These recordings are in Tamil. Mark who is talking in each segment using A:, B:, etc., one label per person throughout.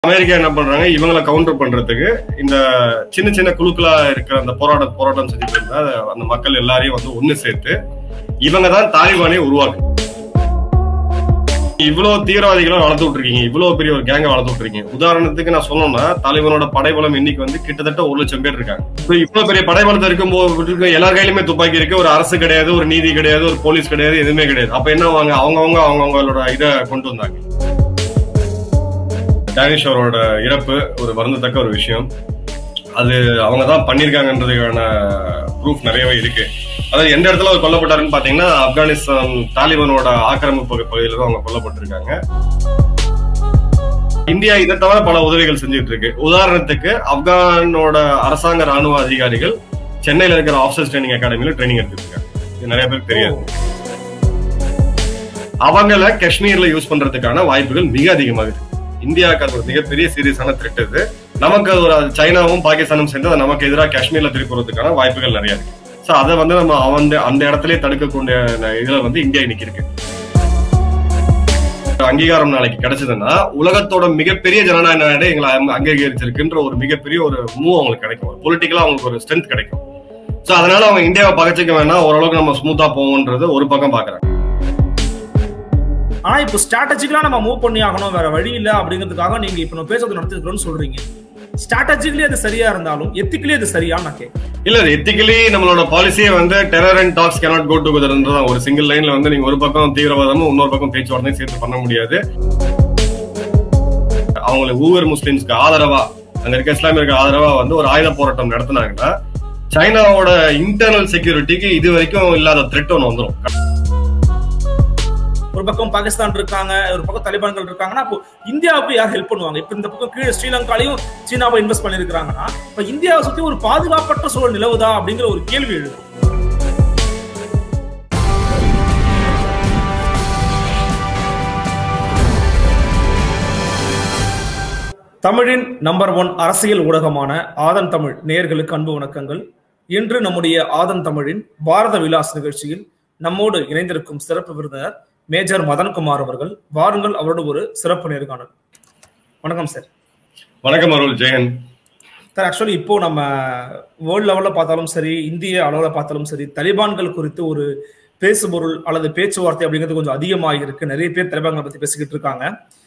A: அமெரிக்கா என்ன பண்றாங்க இவங்களை கவுண்டர் பண்றதுக்கு இந்த சின்ன சின்ன குழுக்களா இருக்கிற அந்த போராட்ட போராட்டம் செஞ்சுட்டு இருந்த அந்த மக்கள் எல்லாரையும் வந்து ஒண்ணு சேர்த்து இவங்க தான் தாலிபானே உருவாக்கு இவ்வளவு தீவிரவாதிகளை வளர்த்து விட்டுருக்கீங்க இவ்வளவு பெரிய ஒரு கேங்க வளர்த்து விட்டுருக்கீங்க உதாரணத்துக்கு நான் சொல்லணும்னா தாலிபானோட படைபலம் இன்னைக்கு வந்து கிட்டத்தட்ட ஒரு லட்சம் பேர் இருக்காங்க இப்ப இவ்வளவு பெரிய படைபலத்தை இருக்கும்போது எல்லா கையிலுமே துப்பாக்கி இருக்கு ஒரு அரசு கிடையாது ஒரு நீதி கிடையாது ஒரு போலீஸ் கிடையாது எதுவுமே கிடையாது அப்ப என்ன வாங்க அவங்கவுங்க அவங்கவுங்களோட இதை கொண்டு வந்தாங்க டேனிஷ் அவரோட இறப்பு ஒரு வருந்தத்தக்க ஒரு விஷயம் அது அவங்க தான் பண்ணியிருக்காங்கன்றதுக்கான ப்ரூஃப் நிறையவே இருக்கு அதாவது எந்த இடத்துல அவர் கொல்லப்பட்டாருன்னு பாத்தீங்கன்னா ஆப்கானிஸ்தான் தாலிபானோட ஆக்கிரமிப்பு பகுதியில தான் அவங்க கொல்லப்பட்டிருக்காங்க இந்தியா இதை தவிர பல உதவிகள் செஞ்சுட்டு இருக்கு உதாரணத்துக்கு ஆப்கானோட அரசாங்க ராணுவ அதிகாரிகள் சென்னையில இருக்கிற ஆஃபீஸர்ஸ் ட்ரைனிங் அகாடமியில ட்ரைனிங் எடுத்துட்டு இருக்காங்க இது நிறைய பேருக்கு தெரியாது அவங்கள காஷ்மீர்ல யூஸ் பண்றதுக்கான வாய்ப்புகள் மிக அதிகமாக இருக்கு இந்தியாவுக்கு அது ஒரு மிகப்பெரிய சீரியஸான த்ரெட் இது நமக்கு அது ஒரு சைனாவும் பாகிஸ்தானும் சேர்ந்து அது நமக்கு எதிராக காஷ்மீர்ல திருப்புறதுக்கான வாய்ப்புகள் நிறைய இருக்கு சோ அதை வந்து நம்ம அந்த அந்த இடத்துல தடுக்கக்கூடிய இதுல வந்து இந்தியா இன்னைக்கு இருக்கு அங்கீகாரம் நாளைக்கு கிடைச்சதுன்னா உலகத்தோட மிகப்பெரிய ஜனநாயக நாடு எங்களை அங்கீகரிச்சிருக்குன்ற ஒரு மிகப்பெரிய ஒரு மூவ் அவங்களுக்கு கிடைக்கும் பொலிட்டிக்கலா அவங்களுக்கு ஒரு ஸ்ட்ரென்த் கிடைக்கும் சோ அதனால அவங்க இந்தியாவை பகச்சிக்க வேணாம் ஓரளவுக்கு நம்ம ஸ்மூத்தா போவோம்ன்றது ஒரு பக்கம் பாக்குறாங்க
B: ஆனா இப்போ ஸ்ட்ராட்டஜிக்கலா நம்ம மூவ் பண்ணி ஆகணும் வேற வழி இல்ல அப்படிங்கிறதுக்காக நீங்க இப்ப நம்ம பேசுறது நடத்திருக்கிறோம்னு சொல்றீங்க ஸ்ட்ராட்டஜிக்கலி அது சரியா இருந்தாலும் எத்திக்கலி அது சரியா நான் கேட்கிறேன்
A: இல்ல எத்திக்கலி நம்மளோட பாலிசியே வந்து terror and talks cannot go டுகெதர்ன்றதான் ஒரு சிங்கிள் லைன்ல வந்து நீங்க ஒரு பக்கம் தீவிரவாதமும் இன்னொரு பக்கம் பேச்சுவார்த்தையும் சேர்த்து பண்ண முடியாது அவங்களை ஊவர் முஸ்லிம்ஸ்க்கு ஆதரவா அங்க இருக்க இஸ்லாமியருக்கு ஆதரவா வந்து ஒரு ஆயுத போராட்டம் நடத்தினாங்கன்னா சைனாவோட இன்டர்னல் செக்யூரிட்டிக்கு இது வரைக்கும் இல்லாத த்ரெட் ஒன்று வந்துடும்
B: ஒரு பக்கம் பாகிஸ்தான் இருக்காங்க ஒரு பக்கம் தலிபான்கள் இருக்காங்கன்னா அப்போ இந்தியாவுக்கு யார் ஹெல்ப் பண்ணுவாங்க இப்ப இந்த பக்கம் கீழே ஸ்ரீலங்காலையும் சீனாவை இன்வெஸ்ட் பண்ணிருக்காங்கன்னா இப்ப இந்தியாவை சுத்தி ஒரு பாதுகாப்பற்ற சூழல் நிலவுதா அப்படிங்கிற ஒரு கேள்வி எழுது தமிழின் நம்பர் ஒன் அரசியல் ஊடகமான ஆதன் தமிழ் நேயர்களுக்கு அன்பு வணக்கங்கள் இன்று நம்முடைய ஆதன் தமிழின் பாரத விலாஸ் நிகழ்ச்சியில் நம்மோடு இணைந்திருக்கும் சிறப்பு விருந்தினர் மேஜர் மதன்குமார் அவர்கள் வாருங்கள் அவரோட ஒரு சிறப்பு நேர்காணல் வணக்கம் சார்
A: வணக்கம் அருள் ஜெயன்
B: சார் ஆக்சுவலி இப்போ நம்ம வேர்ல்டு லெவலில் பார்த்தாலும் சரி இந்திய அளவில் பார்த்தாலும் சரி தலிபான்கள் குறித்து ஒரு பேசுபொருள் அல்லது பேச்சுவார்த்தை அப்படிங்கிறது கொஞ்சம் அதிகமாக இருக்கு நிறைய பேர் தலிபான்களை பத்தி பேசிக்கிட்டு இருக்காங்க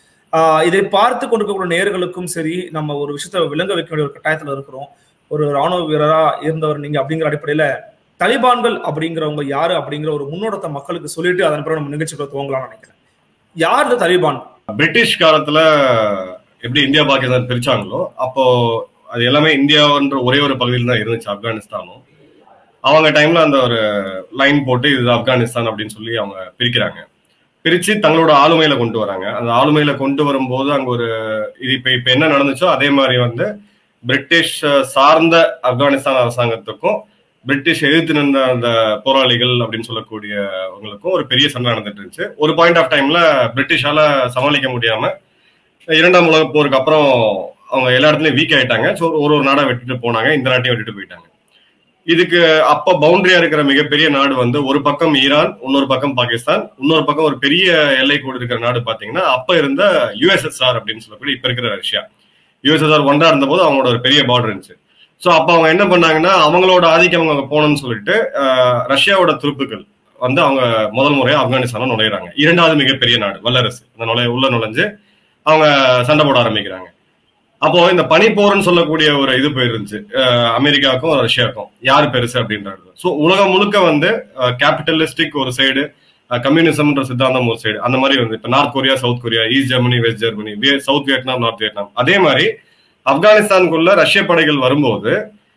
B: இதை பார்த்து கொண்டிருக்கக்கூடிய நேர்களுக்கும் சரி நம்ம ஒரு விஷயத்த விளங்க வைக்க வேண்டிய ஒரு கட்டாயத்தில் இருக்கிறோம் ஒரு ராணுவ வீரரா இருந்தவர் நீங்க அப்படிங்கிற அடிப்படையில தலிபான்கள் அப்படிங்கிறவங்க யாரு அப்படிங்கிற ஒரு முன்னோட்டத்தை மக்களுக்கு சொல்லிட்டு அதன் பிறகு நம்ம நிகழ்ச்சிகளை துவங்கலாம்னு நினைக்கிறேன் யார் இந்த தலிபான்
A: பிரிட்டிஷ் காலத்துல எப்படி இந்தியா பாகிஸ்தான் பிரிச்சாங்களோ அப்போ அது எல்லாமே இந்தியான்ற ஒரே ஒரு பகுதியில் தான் இருந்துச்சு ஆப்கானிஸ்தானும் அவங்க டைம்ல அந்த ஒரு லைன் போட்டு இது ஆப்கானிஸ்தான் அப்படின்னு சொல்லி அவங்க பிரிக்கிறாங்க பிரிச்சு தங்களோட ஆளுமையில கொண்டு வராங்க அந்த ஆளுமையில கொண்டு வரும்போது அங்க ஒரு இது இப்ப இப்ப என்ன நடந்துச்சோ அதே மாதிரி வந்து பிரிட்டிஷ் சார்ந்த ஆப்கானிஸ்தான் அரசாங்கத்துக்கும் பிரிட்டிஷ் எதிர்த்து நின்ற அந்த போராளிகள் அப்படின்னு சொல்லக்கூடியவங்களுக்கும் ஒரு பெரிய சண்டை நடந்துட்டு இருந்துச்சு ஒரு பாயிண்ட் ஆஃப் டைம்ல பிரிட்டிஷால சமாளிக்க முடியாம இரண்டாம் உலக போருக்கு அப்புறம் அவங்க எல்லா இடத்துலயும் வீக் ஆயிட்டாங்க ஸோ ஒரு ஒரு நாடை விட்டுட்டு போனாங்க இந்த நாட்டையும் விட்டுட்டு போயிட்டாங்க இதுக்கு அப்ப பவுண்டரியா இருக்கிற மிகப்பெரிய நாடு வந்து ஒரு பக்கம் ஈரான் இன்னொரு பக்கம் பாகிஸ்தான் இன்னொரு பக்கம் ஒரு பெரிய எல்லை கோடு இருக்கிற நாடு பாத்தீங்கன்னா அப்ப இருந்த யுஎஸ்எஸ்ஆர் அப்படின்னு சொல்லக்கூடிய இப்ப இருக்கிற ரஷ்யா யுஎஸ்எஸ்ஆர் ஒன்றா இருந்த போது அவங்களோட ஒரு பெரிய பார்டர் இருந்துச்சு ஸோ அப்ப அவங்க என்ன பண்ணாங்கன்னா அவங்களோட ஆதிக்கம் அவங்க போகணும்னு சொல்லிட்டு ரஷ்யாவோட துருப்புகள் வந்து அவங்க முதல் முறையா ஆப்கானிஸ்தான நுழையிறாங்க இரண்டாவது மிகப்பெரிய நாடு வல்லரசு அந்த நுழைய உள்ள நுழைஞ்சு அவங்க சண்டை போட ஆரம்பிக்கிறாங்க அப்போ இந்த பனிப்போர்னு சொல்லக்கூடிய ஒரு இது போயிருந்துச்சு அமெரிக்காவுக்கும் ரஷ்யாவுக்கும் யார் பெருசு அப்படின்றது ஸோ உலகம் முழுக்க வந்து கேபிட்டலிஸ்டிக் ஒரு சைடு கம்யூனிசம்ன்ற சித்தாந்தம் ஒரு சைடு அந்த மாதிரி வந்து இப்போ North Korea South Korea East Germany West Germany South Vietnam North Vietnam அதே மாதிரி ஆப்கானிஸ்தானுக்குள்ள ரஷ்ய படைகள் வரும்போது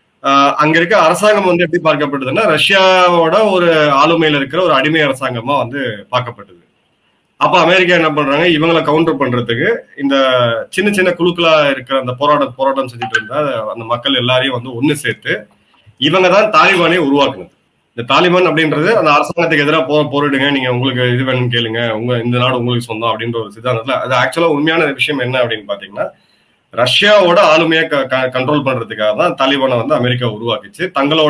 A: அங்க இருக்க அரசாங்கம் வந்து எப்படி பார்க்கப்பட்டதுன்னா ரஷ்யாவோட ஒரு ஆளுமையில இருக்கிற ஒரு அடிமை அரசாங்கமா வந்து பார்க்கப்பட்டது அப்ப அமெரிக்கா என்ன பண்றாங்க இவங்களை கவுண்டர் பண்றதுக்கு இந்த சின்ன சின்ன குழுக்களா இருக்கிற அந்த போராட்டம் போராட்டம் செஞ்சுட்டு இருந்த அந்த மக்கள் எல்லாரையும் வந்து ஒண்ணு சேர்த்து இவங்க தான் தாலிபானே உருவாக்குனது இந்த தாலிபான் அப்படின்றது அந்த அரசாங்கத்துக்கு எதிராக போ போரிடுங்க நீங்க உங்களுக்கு இது வேணும்னு கேளுங்க உங்க இந்த நாடு உங்களுக்கு சொந்தம் அப்படின்ற ஒரு சித்தாந்தத்துல அது ஆக்சுவலா உண்மையான விஷயம் என்ன அப்படின்னு பாத்தீங்கன்னா ரஷ்யாவோட ஆளுமையை கண்ட்ரோல் பண்றதுக்காக தான் தாலிபானை வந்து அமெரிக்கா உருவாக்குச்சு தங்களோட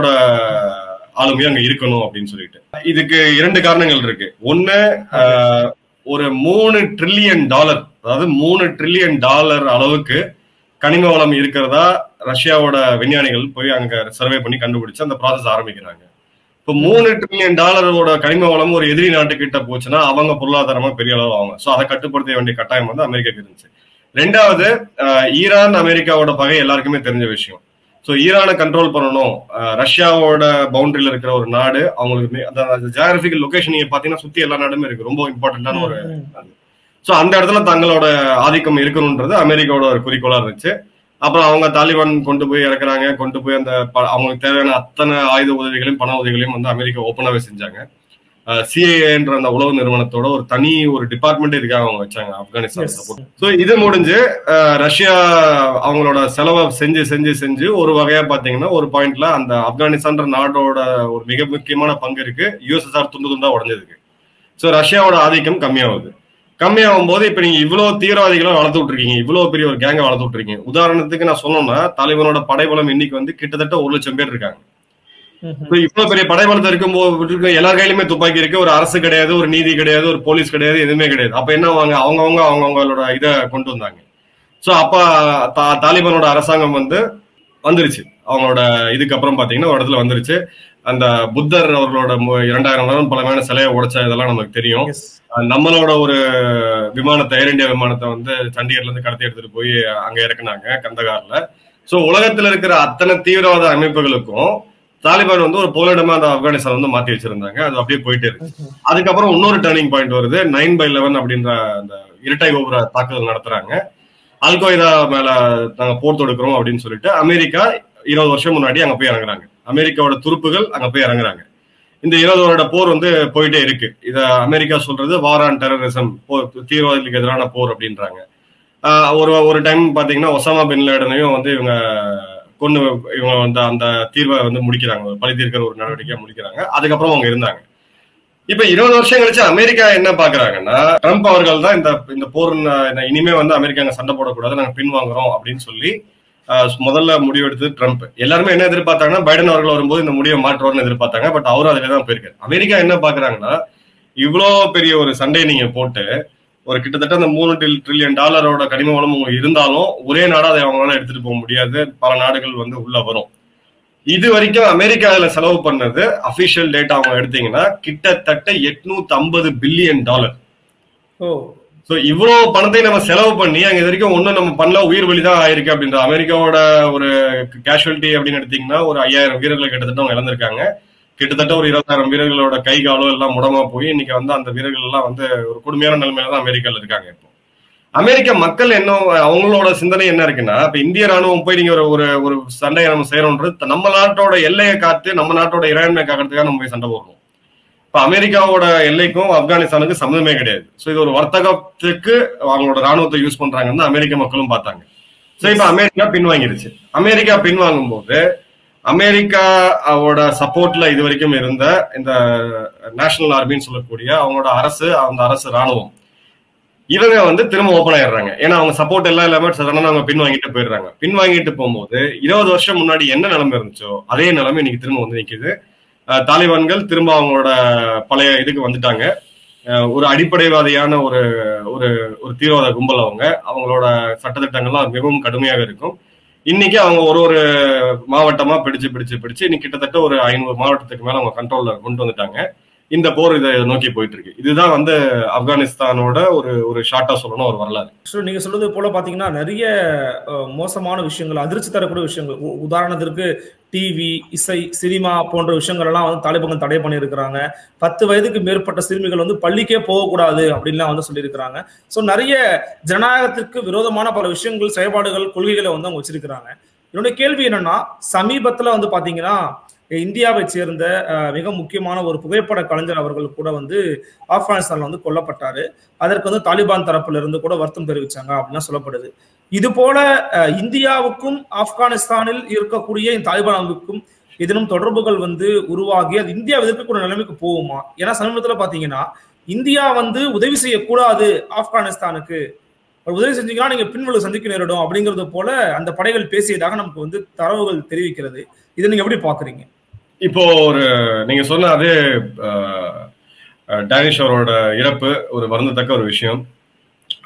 A: ஆளுமையா அங்க இருக்கணும் அப்படின்னு சொல்லிட்டு இதுக்கு இரண்டு காரணங்கள் இருக்கு ஒண்ணு ஒரு மூணு ட்ரில்லியன் டாலர் அதாவது மூணு ட்ரில்லியன் டாலர் அளவுக்கு கனிம வளம் இருக்கிறதா ரஷ்யாவோட விஞ்ஞானிகள் போய் அங்க சர்வே பண்ணி கண்டுபிடிச்சு அந்த ப்ராசஸ் ஆரம்பிக்கிறாங்க இப்போ மூணு ட்ரில்லியன் டாலரோட கனிம வளம் ஒரு எதிரி நாட்டுக்கிட்ட போச்சுன்னா அவங்க பொருளாதாரமா பெரிய அளவு ஆகும் ஸோ அதை கட்டுப்படுத்த வேண்டிய கட்டாயம் வந்து அமெரிக்காக்கு இருந்துச்சு ரெண்டாவது அஹ், ஈரான் அமெரிக்காவோட பகை எல்லாருக்குமே தெரிஞ்ச விஷயம் ஸோ ஈரானை கண்ட்ரோல் பண்ணணும் அஹ், ரஷ்யாவோட பவுண்டரியில இருக்கிற ஒரு நாடு அவங்களுக்கு மே- அந்த ஜியாகிரபிக்கல் லொகேஷன் நீங்க பாத்தீங்கன்னா சுத்தி எல்லா நாடுமே இருக்கு ரொம்ப இம்பார்ட்டன்டான ஒரு ஸோ அந்த இடத்துல தங்களோட ஆதிக்கம் இருக்கணுன்றது அமெரிக்காவோட ஒரு குறிக்கோளா இருந்துச்சு அப்புறம் அவங்க தாலிபான் கொண்டு போய் இறக்குறாங்க கொண்டு போய் அந்த ப- அவங்களுக்கு தேவையான அத்தனை ஆயுத உதவிகளையும் பண உதவிகளையும் வந்து அமெரிக்கா ஓப்பனாவே செஞ்சாங்க சிஏன்ற அந்த உளவு நிறுவனத்தோட ஒரு தனி ஒரு டிபார்ட்மெண்ட் இதுக்காக அவங்க வச்சாங்க ஆப்கானிஸ்தான்
B: Yes.
A: சப்போர்ட் ஸோ இது முடிஞ்சு அஹ், ரஷ்யா அவங்களோட செலவை செஞ்சு செஞ்சு செஞ்சு ஒரு வகையா பாத்தீங்கன்னா ஒரு பாயிண்ட்ல அந்த ஆப்கானிஸ்தான்ற நாடோட ஒரு மிக முக்கியமான பங்கு இருக்கு யுஎஸ்எஸ்ஆர் துண்டு துண்டா உடஞ்சதுக்கு ஸோ ரஷ்யாவோட ஆதிக்கம் கம்மியாகுது கம்மியாகும் போது இப்ப நீங்க இவ்வளவு தீவிரவாதிகளை வளர்த்து விட்டுருக்கீங்க இவ்வளவு பெரிய ஒரு கேங்கை வளர்த்து விட்டுருக்கீங்க உதாரணத்துக்கு நான் சொல்லணும்னா தாலிபானோட படைபலம் இன்னைக்கு வந்து கிட்டத்தட்ட ஒரு லட்சம் பேர் இருக்காங்க இப்ப இவ்வளவு பெரிய படைபலத்தை இருக்கும்போது இருக்க எல்லார் கையிலுமே துப்பாக்கி இருக்கு ஒரு அரசு கிடையாது ஒரு நீதி கிடையாது ஒரு போலீஸ் கிடையாது எதுவுமே கிடையாது அப்ப என்ன வாங்க அவங்கவுங்க அவங்கவுங்களோட இதை கொண்டு வந்தாங்க சோ அப்ப தா- தாலிபானோட அரசாங்கம் வந்து வந்துருச்சு அவங்களோட இதுக்கு அப்புறம் பாத்தீங்கன்னா ஒரு இடத்துல வந்துருச்சு அந்த புத்தர் அவர்களோட மு- இரண்டாயிரம் வருடம் பழமையான சிலையை உடைச்ச இதெல்லாம் நமக்கு தெரியும் அஹ் நம்மளோட ஒரு விமானத்தை ஏர் இந்தியா விமானத்தை வந்து சண்டிகர்ல இருந்து கடத்தி எடுத்துட்டு போய் அங்க இறக்குனாங்க கந்தகார்ல சோ உலகத்துல இருக்கிற அத்தனை தீவிரவாத அமைப்புகளுக்கும் தாலிபான் வந்து ஒரு போலிடமா அந்த ஆப்கானிஸ்தான் வந்து மாத்தி வச்சிருந்தாங்க அது அப்படியே போயிட்டே இருக்கு அதுக்கப்புறம் இன்னொரு டர்னிங் பாயிண்ட் வருது நைன் பை லெவன் அப்படின்ற அந்த இரட்டை கோபுர தாக்குதல் நடத்துறாங்க அல்கொய்தா மேல நாங்க போர் தொடுக்கிறோம் அப்படின்னு சொல்லிட்டு அமெரிக்கா இருபது வருஷம் முன்னாடி அங்க போய் இறங்குறாங்க அமெரிக்காவோட துருப்புகள் அங்க போய் இறங்குறாங்க இந்த இருபது வருட போர் வந்து போயிட்டே இருக்கு இத அமெரிக்கா சொல்றது வார் ஆன் டெரரிசம் போர் தீவிரவாதிகளுக்கு எதிரான போர் அப்படின்றாங்க ஆஹ் ஒரு ஒரு டைம் பாத்தீங்கன்னா ஒசாமா பின் லேடனையும் வந்து இவங்க கொண்டு இவங்க வந்து அந்த தீர்வை வந்து முடிக்கிறாங்க ஒரு பழி தீர்க்கிற ஒரு நடவடிக்கையா முடிக்கிறாங்க அதுக்கப்புறம் அவங்க இருந்தாங்க இப்ப இருபது வருஷம் கழிச்சு அமெரிக்கா என்ன பாக்குறாங்கன்னா ட்ரம்ப் அவர்கள் தான் இந்த இந்த போர் ந- இனிமே வந்து அமெரிக்கா அங்க சண்டை போடக்கூடாது நாங்க பின்வாங்குறோம் அப்படின்னு சொல்லி ஆஹ் முதல்ல முடிவெடுத்தது ட்ரம்ப் எல்லாருமே என்ன எதிர்பார்த்தாங்கன்னா பைடன் அவர்கள் வரும்போது இந்த முடிவை மாற்றுவார்னு எதிர்பார்த்தாங்க பட் அவரும் அதுல தான் போயிருக்காரு அமெரிக்கா என்ன பாக்குறாங்கன்னா இவ்வளோ பெரிய ஒரு சண்டையை நீங்க போட்டு ஒரு கிட்டத்தட்ட அந்த மூணு ட்ரில்லியன் டாலரோட கனிம வளம் உங்களுக்கு இருந்தாலும் ஒரே நாடா அதை அவங்களால எடுத்துட்டு போக முடியாது பல நாடுகள் வந்து உள்ள வரும் இது வரைக்கும் அமெரிக்கா அதுல செலவு பண்ணது அபிஷியல் டேட்டா அவங்க எடுத்தீங்கன்னா கிட்டத்தட்ட எட்நூத்தி ஐம்பது பில்லியன் டாலர்
B: ஓ
A: சோ இவ்வளவு பணத்தை நம்ம செலவு பண்ணி அங்க இது வரைக்கும் ஒண்ணும் நம்ம பண்ணல உயிர் வழி தான் ஆயிருக்கு அப்படின்ற அமெரிக்காவோட ஒரு கேஷுவலிட்டி அப்படின்னு எடுத்தீங்கன்னா ஒரு ஐயாயிரம் வீரர்களை கிட்டத்தட்ட அவங்க இழந்திருக்காங்க கிட்டத்தட்ட ஒரு இருபதாயிரம் வீரர்களோட கை காலோ எல்லாம் முடமா போய் இன்னைக்கு வந்து அந்த வீரர்கள் எல்லாம் வந்து ஒரு கொடுமையான நிலைமையில தான் அமெரிக்கால இருக்காங்க இப்போ அமெரிக்க மக்கள் என்ன அவங்களோட சிந்தனை என்ன இருக்குன்னா இப்ப இந்திய ராணுவம் போய் நீங்க ஒரு ஒரு ஒரு சண்டையை நம்ம செய்யறோன்றது நம்ம நாட்டோட எல்லையை காத்து நம்ம நாட்டோட இறையாண்மை காக்கிறதுக்காக நம்ம போய் சண்டை போடுறோம் இப்ப அமெரிக்காவோட எல்லைக்கும் ஆப்கானிஸ்தானுக்கு சம்மந்தமே கிடையாது சோ இது ஒரு வர்த்தகத்துக்கு அவங்களோட ராணுவத்தை யூஸ் பண்றாங்கன்னு அமெரிக்க மக்களும் பார்த்தாங்க சோ இப்ப அமெரிக்கா பின்வாங்கிருச்சு அமெரிக்கா பின்வாங்கும் போது அமெரிக்காவோட சப்போர்ட்ல இது வரைக்கும் இருந்த இந்த நேஷனல் ஆர்மின்னு சொல்லக்கூடிய அவங்களோட அரசு அந்த அரசு ராணுவம் இவங்க வந்து திரும்ப ஓப்பன் ஆயிடுறாங்க ஏன்னா அவங்க சப்போர்ட் எல்லாம் இல்லாம சடனா அவங்க பின்வாங்கிட்டு போயிடுறாங்க பின்வாங்கிட்டு போகும்போது இருபது வருஷம் முன்னாடி என்ன நிலைமை இருந்துச்சோ அதே நிலைமை இன்னைக்கு திரும்ப வந்து நிக்குது அஹ் தாலிபான்கள் திரும்ப அவங்களோட பழைய இதுக்கு வந்துட்டாங்க அஹ் ஒரு அடிப்படைவாதியான ஒரு ஒரு ஒரு தீவிரவாத கும்பல் அவங்க அவங்களோட சட்டத்திட்டங்கள்லாம் மிகவும் கடுமையாக இருக்கும் இன்னைக்கு அவங்க ஒரு ஒரு மாவட்டமா பிடிச்சு பிடிச்சு பிடிச்சு இன்னைக்கு கிட்டத்தட்ட ஒரு ஐநூறு மாவட்டத்துக்கு மேல அவங்க கண்ட்ரோல்ல கொண்டு வந்துட்டாங்க இந்த போர் இதை நோக்கி போயிட்டு இருக்கு இதுதான் வந்து ஆப்கானிஸ்தானோட ஒரு ஒரு ஷார்ட்டா சொல்லணும் ஒரு வரலாறு
B: So, நீங்க சொல்றது போல பாத்தீங்கன்னா நிறைய அஹ், மோசமான விஷயங்கள் அதிர்ச்சி தரக்கூடிய விஷயங்கள் உ- உதாரணத்திற்கு டிவி இசை சினிமா போன்ற விஷயங்கள் எல்லாம் வந்து தாலிபான்கள் தடை பண்ணியிருக்கிறாங்க பத்து வயதுக்கு மேற்பட்ட சிறுமிகள் வந்து பள்ளிக்கே போகக்கூடாது அப்படின்லாம் வந்து சொல்லியிருக்கிறாங்க ஸோ நிறைய ஜனநாயகத்திற்கு விரோதமான பல விஷயங்கள் செயல்பாடுகள் கொள்கைகளை வந்து அவங்க வச்சிருக்கிறாங்க என்னுடைய கேள்வி என்னன்னா சமீபத்துல வந்து பாத்தீங்கன்னா இந்தியாவை சேர்ந்த அஹ், மிக முக்கியமான ஒரு புகைப்பட கலைஞர் அவர்கள் கூட வந்து ஆப்கானிஸ்தான்ல வந்து கொல்லப்பட்டாரு அதற்கு வந்து தாலிபான் தரப்புல இருந்து கூட வருத்தம் தெரிவிச்சாங்க அப்படின்னா சொல்லப்படுது இது போல அஹ், இந்தியாவுக்கும் ஆப்கானிஸ்தானில் இருக்கக்கூடிய இந்த தாலிபான் அமைப்புக்கும் ஏதேனும் தொடர்புகள் வந்து உருவாகி அது இந்தியா எதிர்க்கக்கூடிய நிலைமைக்கு போகுமா ஏன்னா சமீபத்துல பாத்தீங்கன்னா இந்தியா வந்து உதவி செய்யக்கூடாது ஆப்கானிஸ்தானுக்கு ஒரு உதவி செஞ்சீங்கன்னா நீங்க பின்வலு சந்திக்க நேரிடும் அப்படிங்கிறது போல அந்த படைகள் பேசியதாக நமக்கு வந்து தரவுகள் தெரிவிக்கிறது இதை நீங்க எப்படி பாக்குறீங்க
A: இப்போ ஒரு நீங்க சொன்ன அதே அஹ், அஹ், டேனிஷ் அவரோட இறப்பு ஒரு வருந்தத்தக்க ஒரு விஷயம்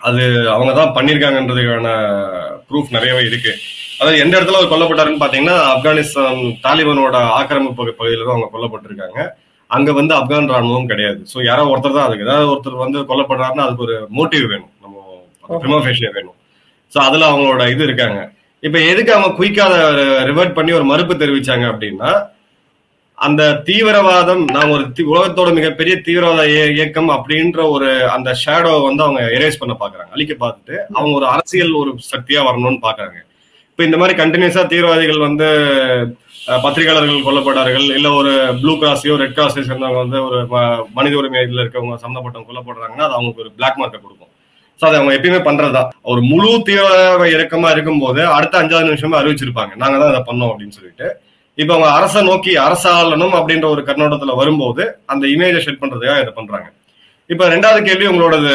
A: அது அவங்க தான் பண்ணியிருக்காங்கன்றதுக்கான ப்ரூஃப் நிறையவே இருக்கு அதாவது எந்த இடத்துல அவர் கொல்லப்பட்டாருன்னு பாத்தீங்கன்னா ஆப்கானிஸ்தான் தாலிபானோட ஆக்கிரமிப்பு பகுதியில தான் அவங்க கொல்லப்பட்டிருக்காங்க அங்க வந்து ஆப்கான் ராணுவம் கிடையாது ஸோ யாரோ ஒருத்தர் தான் அதுக்கு ஏதாவது ஒருத்தர் வந்து கொல்லப்படுறாருன்னா அதுக்கு ஒரு மோட்டிவ் வேணும் நம்ம பிரிமோஃபேஷியா வேணும் ஸோ அதுல அவங்களோட இது இருக்காங்க இப்ப எதுக்கு அவங்க குயிக்கா அதை ரிவர்ட் பண்ணி ஒரு மறுப்பு தெரிவிச்சாங்க அப்படின்னா அந்த தீவிரவாதம் நான் ஒரு தி- உலகத்தோட மிகப்பெரிய தீவிரவாத இய- இயக்கம் அப்படின்ற ஒரு அந்த ஷேடோ வந்து அவங்க எரேஸ் பண்ண பாக்குறாங்க அழிக்க பார்த்துட்டு அவங்க ஒரு அரசியல் ஒரு சக்தியா வரணும்னு பாக்குறாங்க இப்ப இந்த மாதிரி கண்டினியூஸா தீவிரவாதிகள் வந்து அஹ், பத்திரிகையாளர்கள் கொல்லப்பட்டார்கள் இல்ல ஒரு ப்ளூ கிராஸையோ ரெட் கிராஸையோ சேர்ந்தவங்க வந்து ஒரு ம- மனித உரிமை இதுல இருக்கவங்க சம்மந்தப்பட்டவங்க கொல்லப்படுறாங்கன்னா அது அவங்களுக்கு ஒரு பிளாக் மார்க்கை கொடுக்கும் ஸோ அதை அவங்க எப்பயுமே பண்றதுதான் ஒரு முழு தீவிர இறக்கமா இருக்கும்போது அடுத்த அஞ்சாவது நிமிஷமா அறிவிச்சிருப்பாங்க நாங்க தான் அதை பண்ணோம் அப்படின்னு சொல்லிட்டு இப்ப அவங்க அரசை நோக்கி அரசாளனும் அப்படின்ற ஒரு கண்ணோட்டத்துல வரும்போது அந்த இமேஜை செட் பண்றதுக்காக இதை பண்றாங்க இப்ப ரெண்டாவது கேள்வி உங்களோடது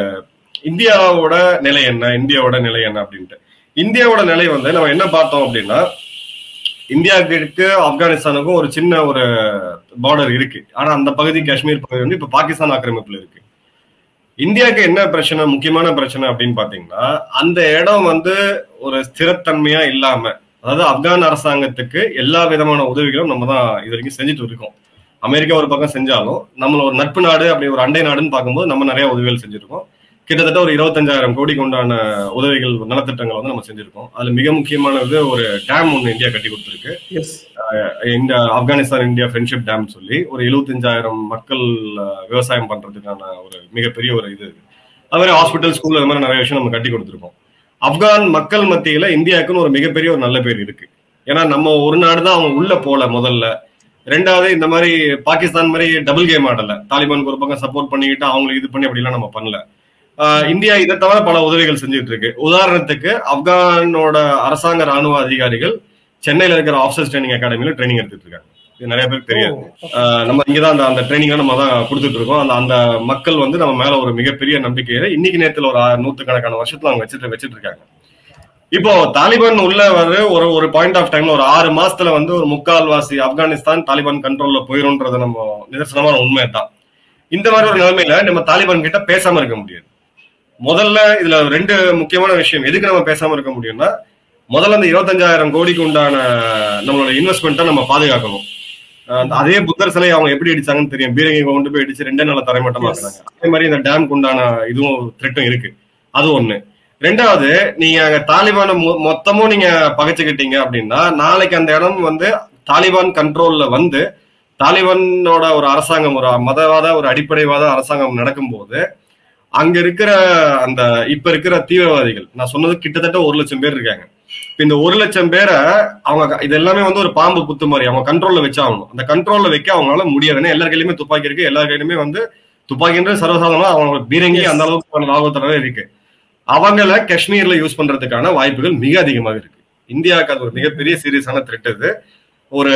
A: இந்தியாவோட நிலை என்ன இந்தியாவோட நிலை என்ன அப்படின்ட்டு இந்தியாவோட நிலை வந்து நம்ம என்ன பார்த்தோம் அப்படின்னா இந்தியாவுக்கு ஆப்கானிஸ்தானுக்கும் ஒரு சின்ன ஒரு பார்டர் இருக்கு ஆனா அந்த பகுதி காஷ்மீர் பகுதி வந்து இப்ப பாகிஸ்தான் ஆக்கிரமிப்புல இருக்கு இந்தியாவுக்கு என்ன பிரச்சனை முக்கியமான பிரச்சனை அப்படின்னு பாத்தீங்கன்னா அந்த இடம் வந்து ஒரு ஸ்திரத்தன்மையா இல்லாம அதாவது ஆப்கான் அரசாங்கத்துக்கு எல்லா விதமான உதவிகளும் நம்ம தான் இது வரைக்கும் செஞ்சுட்டு இருக்கோம் அமெரிக்கா ஒரு பக்கம் செஞ்சாலும் நம்மள ஒரு நட்பு நாடு அப்படி ஒரு அண்டை நாடுன்னு பார்க்கும்போது நம்ம நிறைய உதவிகள் செஞ்சிருக்கோம் கிட்டத்தட்ட ஒரு இருபத்தஞ்சாயிரம் கோடிக்கு உண்டான உதவிகள் நலத்திட்டங்கள் வந்து நம்ம செஞ்சிருக்கோம் அதுல மிக முக்கியமானது ஒரு டேம் ஒன்று இந்தியா கட்டி கொடுத்துருக்கு
B: எஸ்
A: இந்த ஆப்கானிஸ்தான் இந்தியா ஃப்ரெண்ட்ஷிப் டேம் சொல்லி ஒரு எழுபத்தஞ்சாயிரம் மக்கள் அஹ், விவசாயம் பண்றதுக்கான ஒரு மிகப்பெரிய ஒரு இது அது மாதிரி ஹாஸ்பிட்டல் ஸ்கூல் அது மாதிரி நிறைய விஷயம் நம்ம கட்டி கொடுத்துருக்கோம் ஆப்கான் மக்கள் மத்தியில இந்தியாவுக்குன்னு ஒரு மிகப்பெரிய ஒரு நல்ல பேர் இருக்கு ஏன்னா நம்ம ஒரு நாடு தான் அவங்க உள்ள போல முதல்ல ரெண்டாவது இந்த மாதிரி பாகிஸ்தான் மாதிரி டபுள் கேம் ஆடல தாலிபானுக்கு ஒரு பக்கம் சப்போர்ட் பண்ணிக்கிட்டு அவங்களுக்கு இது பண்ணி அப்படிலாம் நம்ம பண்ணல ஆஹ் இந்தியா இதை தவிர பல உதவிகள் செஞ்சுட்டு இருக்கு உதாரணத்துக்கு ஆப்கானோட அரசாங்க ராணுவ அதிகாரிகள் சென்னையில இருக்கிற ஆஃபீஸர்ஸ் ட்ரைனிங் அகாடமில ட்ரைனிங் எடுத்துட்டு இருக்காங்க இது நிறைய பேருக்கு தெரியாது ஆஹ் நம்ம இங்கதான் அந்த அந்த ட்ரைனிங் நம்ம தான் கொடுத்துட்டு இருக்கோம் அந்த அந்த மக்கள் வந்து நம்ம மேல ஒரு மிகப்பெரிய நம்பிக்கையில இன்னைக்கு நேரத்துல ஒரு ஆ- நூத்துக்கணக்கான வருஷத்துல அவங்க வச்சுட்டு வச்சுட்டு இருக்காங்க இப்போ தாலிபான் உள்ள வந்து ஒரு ஒரு பாயிண்ட் ஆஃப் டைம்ல ஒரு ஆறு மாசத்துல வந்து ஒரு முக்கால்வாசி ஆப்கானிஸ்தான் தாலிபான் கண்ட்ரோல்ல போயிரும்ன்றது நம்ம நிதர்சனமான உண்மை தான் இந்த மாதிரி ஒரு நிலைமையில நம்ம தாலிபான் கிட்ட பேசாம இருக்க முடியாது முதல்ல இதுல ரெண்டு முக்கியமான விஷயம் எதுக்கு நம்ம பேசாம இருக்க முடியும்னா முதல்ல அந்த இருபத்தஞ்சாயிரம் கோடிக்கு உண்டான நம்மளோட இன்வெஸ்ட்மெண்ட்டை நம்ம பாதுகாக்கணும் அஹ் அதே புத்தர் சிலை அவங்க எப்படி அடிச்சாங்கன்னு தெரியும் பீரங்கி கொண்டு போய் அடிச்சு ரெண்டே நாள தரைமட்டமாக்குறாங்க அதே மாதிரி இந்த டேம்க்கு உண்டான இதுவும் த்ரெட்டும் இருக்கு அது ஒண்ணு ரெண்டாவது நீங்க அங்க தாலிபானை மொ- மொத்தமும் நீங்க பகைச்சுக்கிட்டீங்க அப்படின்னா நாளைக்கு அந்த இடம் வந்து தாலிபான் கண்ட்ரோல்ல வந்து தாலிபானோட ஒரு அரசாங்கம் ஒரு மதவாத ஒரு அடிப்படைவாத அரசாங்கம் நடக்கும்போது அங்க இருக்கிற அந்த இப்ப இருக்கிற தீவிரவாதிகள் நான் சொன்னது கிட்டத்தட்ட ஒரு லட்சம் பேர் இருக்காங்க இப்ப இந்த ஒரு லட்சம் பேரை அவங்க இது எல்லாமே வந்து ஒரு பாம்பு புத்து மாதிரி அவங்க கண்ட்ரோல்ல வச்சாகணும் அந்த கண்ட்ரோல்ல வைக்க அவங்களால முடியாது ஏன்னா எல்லார் கையிலுமே துப்பாக்கி இருக்கு எல்லார் கையிலுமே வந்து துப்பாக்கின்றது சர்வசாதாரணமா அவங்க பீரங்கி அந்த அளவுக்கு லாபத்தரவே இருக்கு அவங்கள காஷ்மீர்ல யூஸ் பண்றதுக்கான வாய்ப்புகள் மிக அதிகமாக இருக்கு இந்தியாவுக்கு அது ஒரு மிகப்பெரிய சீரியஸான த்ரெட் இது ஒரு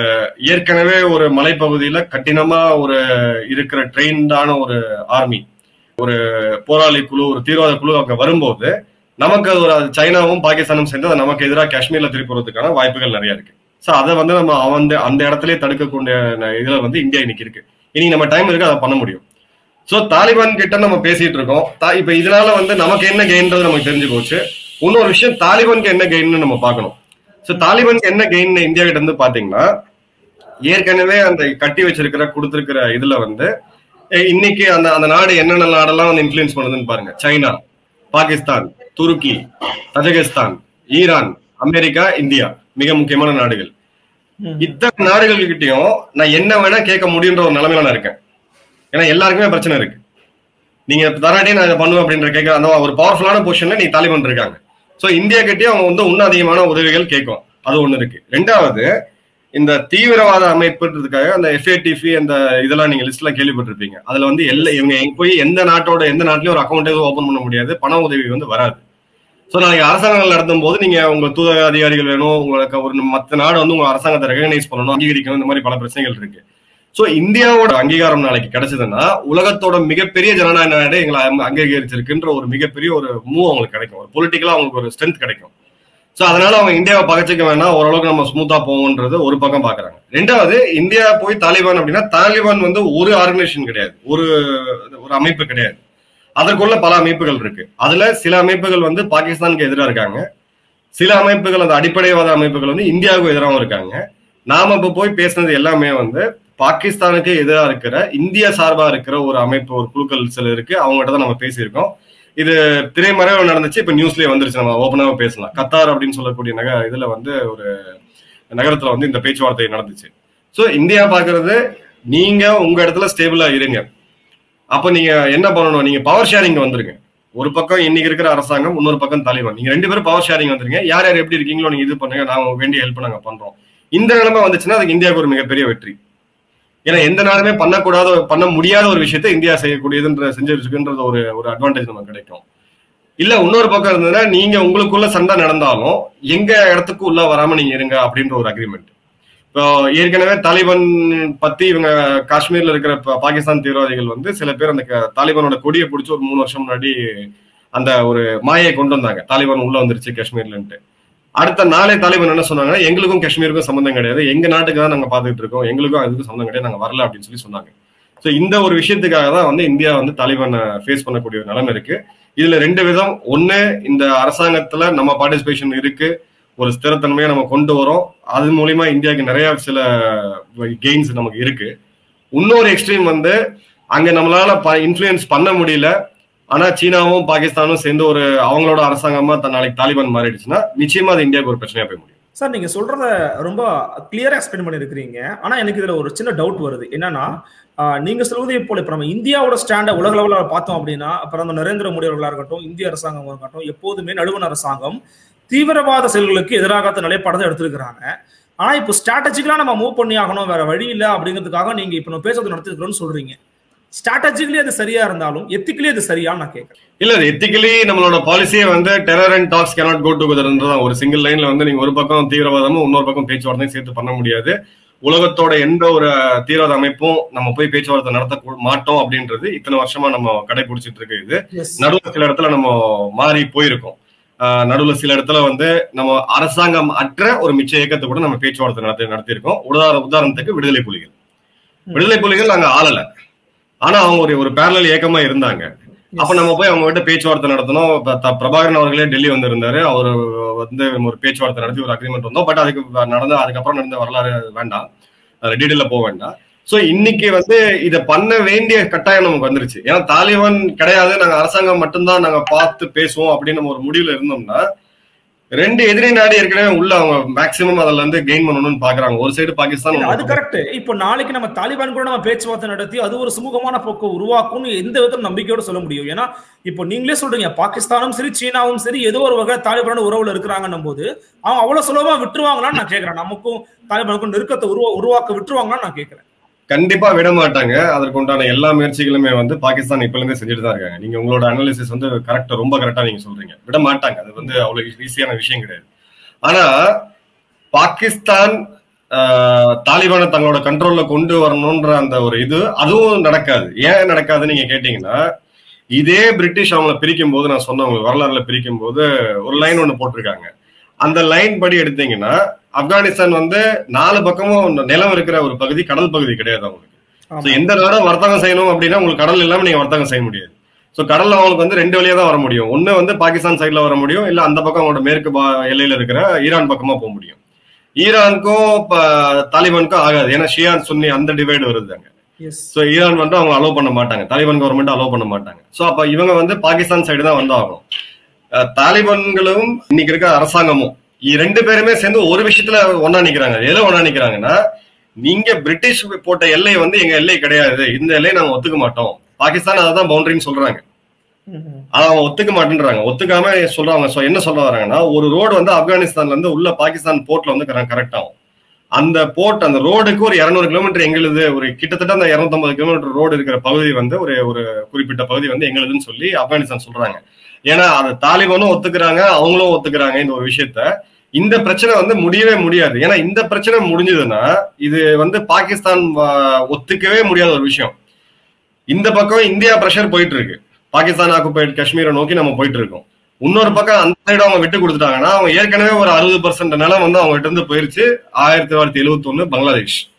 A: ஏற்கனவே ஒரு மலைப்பகுதியில கடினமா ஒரு இருக்கிற ட்ரெயின்டான ஒரு ஆர்மி ஒரு போராளி குழு ஒரு தீவிரவாத குழு அங்க வரும்போது நமக்கு அது ஒரு அது சைனாவும் பாகிஸ்தானும் சேர்ந்து அது நமக்கு எதிராக காஷ்மீர்ல திருப்பி போறதுக்கான வாய்ப்புகள் நிறைய இருக்கு சோ அதை வந்து நம்ம அந்த அந்த இடத்துல தடுக்கக்கூடிய இதுல வந்து இந்தியா இன்னைக்கு இருக்கு இனி நம்ம டைம் இருக்கு அதை பண்ண முடியும் சோ தாலிபான் கிட்ட நம்ம பேசிட்டு இருக்கோம் தா- இப்ப இதனால வந்து நமக்கு என்ன கெயின்றது நமக்கு தெரிஞ்சு போச்சு இன்னொரு விஷயம் தாலிபானுக்கு என்ன கெயின்னு நம்ம பார்க்கணும் சோ தாலிபானுக்கு என்ன கெயின் இந்தியா கிட்ட இருந்து பாத்தீங்கன்னா ஏற்கனவே அந்த கட்டி வச்சிருக்கிற கொடுத்திருக்கிற இதுல வந்து eh, இன்னைக்கு அந்த அந்த நாடு என்னென்ன நாடெல்லாம் வந்து இன்ஃபுளுன்ஸ் பண்ணுதுன்னு பாருங்க சைனா பாகிஸ்தான் துருக்கி தஜகிஸ்தான் ஈரான் அமெரிக்கா இந்தியா மிக முக்கியமான நாடுகள் இத்தனை நாடுகள்கிட்டயும் நான் என்ன வேணா கேட்க முடியுன்ற ஒரு நிலைமையில நான் இருக்கேன் ஏன்னா எல்லாருக்குமே பிரச்சனை இருக்கு நீங்க தராட்டி நான் இதை பண்ணுவேன் அப்படின்ற கேட்க அந்த ஒரு பவர்ஃபுல்லான பொசிஷன்ல நீ தாலிபான் இருக்காங்க சோ இந்தியா கிட்டயும் அவங்க வந்து இன்னும் அதிகமான உதவிகள் கேட்கும் அது ஒண்ணு இருக்கு ரெண்டாவது இந்த தீவிரவாத அமைப்புன்றதுக்காக அந்த எஃப்ஏடிபி அந்த இதெல்லாம் நீங்க லிஸ்ட்ல கேள்விப்பட்டிருப்பீங்க அதுல வந்து எல்லா இவங்க எங்க போய் எந்த நாட்டோட எந்த நாட்டிலயும் ஒரு அக்கௌண்ட் எதுவும் ஓபன் பண்ண முடியாது பண உதவி வந்து வராது சோ நாளைக்கு அரசாங்கங்கள் நடத்தும் போது நீங்க உங்க தூதர அதிகாரிகள் வேணும் உங்களுக்கு ஒரு மத்த நாடு வந்து உங்க அரசாங்கத்தை ரெகனைஸ் பண்ணணும் அங்கீகரிக்கணும் இந்த மாதிரி பல பிரச்சனைகள் இருக்கு சோ இந்தியாவோட அங்கீகாரம் நாளைக்கு கிடைச்சதுன்னா உலகத்தோட மிகப்பெரிய ஜனநாயக நாடு எங்களை அங்க- அங்கீகரிச்சிருக்குன்ற ஒரு மிகப்பெரிய ஒரு மூவ் அவங்களுக்கு கிடைக்கும் ஒரு பொலிட்டிக்கலா அவங்களுக்கு ஒரு ஸ்ட்ரென்த் கிடைக்கும் சோ அதனால அவங்க இந்தியாவை பகச்சிக்க வேணாம் ஓரளவுக்கு நம்ம ஸ்மூத்தா போவோம்ன்றது ஒரு பக்கம் பாக்குறாங்க ரெண்டாவது இந்தியா போய் தாலிபான் அப்படின்னா தாலிபான் வந்து ஒரு ஆர்கனைசேஷன் கிடையாது ஒரு ஒரு அமைப்பு கிடையாது அதற்குள்ள பல அமைப்புகள் இருக்கு அதுல சில அமைப்புகள் வந்து பாகிஸ்தானுக்கு எதிராக இருக்காங்க சில அமைப்புகள் அந்த அடிப்படைவாத அமைப்புகள் வந்து இந்தியாவுக்கு எதிராகவும் இருக்காங்க நாம இப்ப போய் பேசுனது எல்லாமே வந்து பாகிஸ்தானுக்கு எதிராக இருக்கிற இந்தியா சார்பா இருக்கிற ஒரு அமைப்பு ஒரு குழுக்கள் சில இருக்கு அவங்ககிட்ட தான் நம்ம பேசியிருக்கோம் இது திரைமறைவு நடந்துச்சு இப்ப நியூஸ்லயே வந்துருச்சு நம்ம ஓப்பனாக பேசலாம் கத்தார் அப்படின்னு சொல்லக்கூடிய நக இதுல வந்து ஒரு நகரத்துல வந்து இந்த பேச்சுவார்த்தை நடந்துச்சு ஸோ இந்தியா பாக்குறது நீங்க உங்க இடத்துல ஸ்டேபிளா இருங்க அப்ப நீங்க என்ன பண்ணணும் நீங்க பவர் ஷேரிங் வந்துருங்க ஒரு பக்கம் இன்னைக்கு இருக்கிற அரசாங்கம் இன்னொரு பக்கம் தாலிபான் நீங்க ரெண்டு பேரும் பவர் ஷேரிங் வந்துருங்க யார் யார் எப்படி இருக்கீங்களோ நீங்க இது பண்ணுங்க நாங்க வேண்டிய ஹெல்ப் நாங்க பண்றோம் இந்த நிலைமை வந்துச்சுன்னா அதுக்கு இந்தியாவுக்கு ஒரு மிகப்பெரிய வெற்றி ஏன்னா எந்த நாடுமே பண்ணக்கூடாத பண்ண முடியாத ஒரு விஷயத்த இந்தியா செய்யக்கூடியதுன்ற செஞ்சிருக்குன்றது ஒரு ஒரு அட்வான்டேஜ் நமக்கு கிடைக்கும் இல்ல இன்னொரு பக்கம் இருந்ததுன்னா நீங்க உங்களுக்குள்ள சண்டை நடந்தாலும் எங்க இடத்துக்கு உள்ள வராம நீங்க இருங்க அப்படின்ற ஒரு அக்ரிமெண்ட் இப்போ ஏற்கனவே தாலிபான் பத்தி இவங்க காஷ்மீர்ல இருக்கிற பா- பாகிஸ்தான் தீவிரவாதிகள் வந்து சில பேர் அந்த க- தாலிபானோட கொடியை பிடிச்சி ஒரு மூணு வருஷம் முன்னாடி அந்த ஒரு மாயை கொண்டு வந்தாங்க தாலிபான் உள்ள வந்துருச்சு காஷ்மீர்லன்ட்டு அடுத்த நாளே தாலிபான் என்ன சொன்னாங்கன்னா எங்களுக்கும் காஷ்மீருக்கும் சம்மந்தம் கிடையாது எங்க நாட்டுக்கு தான் நாங்க பாத்துக்கிட்டு இருக்கோம் எங்களுக்கும் அதுக்கும் சம்மந்தம் கிடையாது நாங்க வரல அப்படின்னு சொல்லி சொன்னாங்க ஸோ இந்த ஒரு விஷயத்துக்காக தான் வந்து இந்தியா வந்து தாலிபானை ஃபேஸ் பண்ணக்கூடிய ஒரு நிலைமை இருக்கு இதுல ரெண்டு விதம் ஒண்ணு இந்த அரசாங்கத்துல நம்ம பார்ட்டிசிபேஷன் இருக்கு ஒரு ஸ்திரத்தன்மையை நம்ம கொண்டு வரோம் அது மூலியமா இந்தியாவுக்கு நிறைய சில கெயின்ஸ் நமக்கு இருக்கு இன்னொரு எக்ஸ்ட்ரீம் வந்து அங்க நம்மளால இன்ஃப்ளூயன்ஸ் பண்ண முடியல ஆனா சீனாவும் பாகிஸ்தானும் சேர்ந்து ஒரு அவங்களோட அரசாங்கமா தன் நாளைக்கு தாலிபான் மாறிடுச்சுன்னா நிச்சயமா அது இந்தியாவுக்கு ஒரு பிரச்சனையா போய் முடியும்
B: சார் நீங்க சொல்றத ரொம்ப கிளியரா எக்ஸ்பிளைன் பண்ணிருக்கிறீங்க ஆனா எனக்கு இதுல ஒரு சின்ன டவுட் வருது என்னன்னா ஆஹ், நீங்க சொல்வதை போல இப்ப நம்ம இந்தியாவோட ஸ்டாண்ட உலக லெவலில் பார்த்தோம் அப்படின்னா அப்புறம் அந்த நரேந்திர மோடி அவர்களா இருக்கட்டும் இந்திய அரசாங்கம் இருக்கட்டும் எப்போதுமே நடுவண் அரசாங்கம் தீவிரவாத செயல்களுக்கு எதிராக நிலைப்பாடு தான் எடுத்திருக்கிறாங்க ஆனா இப்போ ஸ்ட்ராட்டஜிக்கலா நம்ம மூவ் பண்ணி ஆகணும் வேற வழி இல்லை அப்படிங்கிறதுக்காக நீங்க இப்ப நம்ம பேசுறது நடத்திருக்கிறோம்னு சொல்றீங்க ஸ்ட்ராட்டஜிக்கலி அது சரியா இருந்தாலும் எத்திக்கலி அது சரியான்னு நான் கேட்கறேன்
A: இல்ல எத்திக்கலி நம்மளோட பாலிசியே வந்து terror and talks cannot go டுகெதர்ன்றதான் ஒரு சிங்கிள் லைன்ல வந்து நீங்க ஒரு பக்கம் தீவிரவாதமும் இன்னொரு பக்கம் பேச்சுவார்த்தையும் சேர்த்து பண்ண முடியாது உலகத்தோட எந்த ஒரு தீவிரவாத அமைப்பும் நம்ம போய் பேச்சுவார்த்தை நடத்த கூ- மாட்டோம் அப்படின்றது இத்தனை வருஷமா நம்ம கடைபிடிச்சிட்டு இருக்கு இது நடுவுல சில இடத்துல நம்ம மாறி போயிருக்கோம் ஆஹ் நடுவுல சில இடத்துல வந்து நம்ம அரசாங்கம் அற்ற ஒரு மிச்ச இயக்கத்தை கூட நம்ம பேச்சுவார்த்தை நடத்தி நடத்தியிருக்கோம் உதார உதாரணத்துக்கு விடுதலை புலிகள் விடுதலை புலிகள் நாங்க ஆளல ஆனா அவங்க ஒரு ஒரு பேரலல் இயக்கமா இருந்தாங்க அப்ப நம்ம போய் அவங்க கிட்ட பேச்சுவார்த்தை நடத்தணும் இப்ப த- பிரபாகரன் அவர்களே டெல்லி வந்திருந்தாரு அவர் வந்து ஒரு பேச்சுவார்த்தை நடத்தி ஒரு அக்ரிமெண்ட் வந்தோம் பட் அதுக்கு நடந்த அதுக்கப்புறம் நடந்த வரலாறு வேண்டாம் டீட்டெயில போக வேண்டாம் சோ இன்னைக்கு வந்து இத பண்ண வேண்டிய கட்டாயம் நமக்கு வந்துருச்சு ஏன்னா தாலிபான் கிடையாது நாங்க அரசாங்கம் மட்டும்தான் நாங்க பார்த்து பேசுவோம் அப்படின்னு நம்ம ஒரு முடிவுல இருந்தோம்னா ரெண்டு எதிரி நாடு ஏற்கனவே உள்ள அவங்க மேக்சிமம் அதுல இருந்து கெயின் பண்ணணும்னு பாக்குறாங்க ஒரு சைடு பாகிஸ்தான்
B: இல்ல, அது
A: இன்னொரு
B: கரெக்ட் இப்போ நாளைக்கு நம்ம தாலிபான் கூட நம்ம பேச்சுவார்த்தை நடத்தி அது ஒரு சுமூகமான போக்கு உருவாக்கும்னு எந்த விதத்துல நம்பிக்கையோட சொல்ல முடியும் ஏன்னா இப்போ நீங்களே சொல்றீங்க பாகிஸ்தானும் சரி சீனாவும் சரி ஏதோ ஒரு வகை தாலிபானோட உறவுல இருக்கிறாங்கன்னும் போது அவங்க அவ்வளவு சுலபமா விட்டுருவாங்களான்னு நான் கேட்கறேன் நமக்கும் தாலிபானுக்கும் நெருக்கத்தை உருவா உருவாக்க விட்டுருவாங்களான்னு நான் கேட்கறேன்
A: கண்டிப்பா விட மாட்டாங்க அதற்கு உண்டான எல்லா முயற்சிகளுமே வந்து பாகிஸ்தான் இப்பல இருந்தே செஞ்சுட்டு தான் இருக்காங்க நீங்க உங்களோட அனாலிசிஸ் வந்து கரெக்டா ரொம்ப கரெக்டா நீங்க சொல்றீங்க விட மாட்டாங்க அது வந்து அவ்வளவு ஈஸியான விஷயம் கிடையாது ஆனா பாகிஸ்தான் ஆஹ், தாலிபானை தங்களோட கண்ட்ரோல்ல கொண்டு வரணும்ன்ற அந்த ஒரு இது அதுவும் நடக்காது ஏன் நடக்காதுன்னு நீங்க கேட்டீங்கன்னா இதே பிரிட்டிஷ் அவங்கள பிரிக்கும் போது நான் சொன்ன உங்களுக்கு வரலாறுல பிரிக்கும் போது ஒரு லைன் ஒண்ணு போட்டிருக்காங்க அந்த லைன் படி எடுத்தீங்கன்னா ஆப்கானிஸ்தான் வந்து நாலு பக்கமும் நிலம் இருக்கிற ஒரு பகுதி கடல் பகுதி கிடையாது அவங்களுக்கு
B: ஆமா.
A: So, எந்த நாடும் வர்த்தகம் செய்யணும் அப்படின்னா உங்களுக்கு கடல் இல்லாம நீங்க வர்த்தகம் செய்ய முடியாது சோ கடல்ல அவங்களுக்கு வந்து ரெண்டு வழியா தான் வர முடியும் ஒண்ணு வந்து பாகிஸ்தான் சைடுல வர முடியும் இல்ல அந்த பக்கம் அவங்களோட மேற்கு பா- எல்லையில இருக்கிற ஈரான் பக்கமா போக முடியும் ஈரானுக்கும் ப- தாலிபானுக்கும் ஆகாது ஏன்னா ஷியான் சுன்னி அந்த டிவைடு வருது அங்க
B: Yes.
A: சோ ஈரான் வந்து அவங்க அலோவ் பண்ண மாட்டாங்க தாலிபான் கவர்மெண்ட் அலோவ் பண்ண மாட்டாங்க சோ அப்ப இவங்க வந்து பாகிஸ்தான் சைடு தான் வந்தாகணும் அஹ் தாலிபான்களும் இன்னைக்கு இருக்க அரசாங்கமும் இ- ரெண்டு பேருமே சேர்ந்து ஒரு விஷயத்துல ஒண்ணா நிக்கிறாங்க எதுல ஒண்ணா நிக்கிறாங்கன்னா நீங்க பிரிட்டிஷ் போட்ட எல்லை வந்து எங்க எல்லை கிடையாது இந்த எல்லையை நாங்க ஒத்துக்க மாட்டோம் பாகிஸ்தான் அதான் பவுண்டரின்னு சொல்றாங்க
B: ம்ஹும்.
A: ஆனா அவங்க ஒத்துக்க மாட்டேன்றாங்க ஒத்துக்காம சொல்றாங்க So, என்ன சொல்ல வராங்கன்னா ஒரு ரோடு வந்து ஆப்கானிஸ்தான்ல இருந்து உள்ள பாகிஸ்தான் போர்ட்ல வந்து கரெக்ட் ஆகும் அந்த போர்ட் அந்த ரோடுக்கு ஒரு இருநூறு கிலோமீட்டர் எங்களுது ஒரு கிட்டத்தட்ட அந்த 250 கிலோமீட்டர் ரோடு இருக்கிற பகுதி வந்து ஒரு ஒரு குறிப்பிட்ட பகுதி வந்து எங்களுதுன்னு சொல்லி ஆப்கானிஸ்தான் சொல்றாங்க ஏன்னா அது தாலிபானும் ஒத்துக்கிறாங்க அவங்களும் ஒத்துக்கிறாங்க இந்த ஒரு விஷயத்த இந்த பிரச்சனை வந்து முடியவே முடியாது ஏன்னா இந்த பிரச்சனை முடிஞ்சதுன்னா இது வந்து பாகிஸ்தான் வ- ஒத்துக்கவே முடியாத ஒரு விஷயம் இந்த பக்கம் இந்தியா பிரஷர் போயிட்டு இருக்கு பாகிஸ்தான் ஆக்குபைட் காஷ்மீரை நோக்கி நம்ம போயிட்டு இருக்கோம் இன்னொரு பக்கம் அந்த சைடு அவங்க விட்டு கொடுத்துட்டாங்கன்னா அவங்க ஏற்கனவே ஒரு அறுபது பர்சன்ட் நிலம் வந்து அவங்க கிட்ட இருந்து போயிருச்சு ஆயிரத்தி தொள்ளாயிரத்தி எழுபத்தி ஒண்ணு பங்களாதேஷ்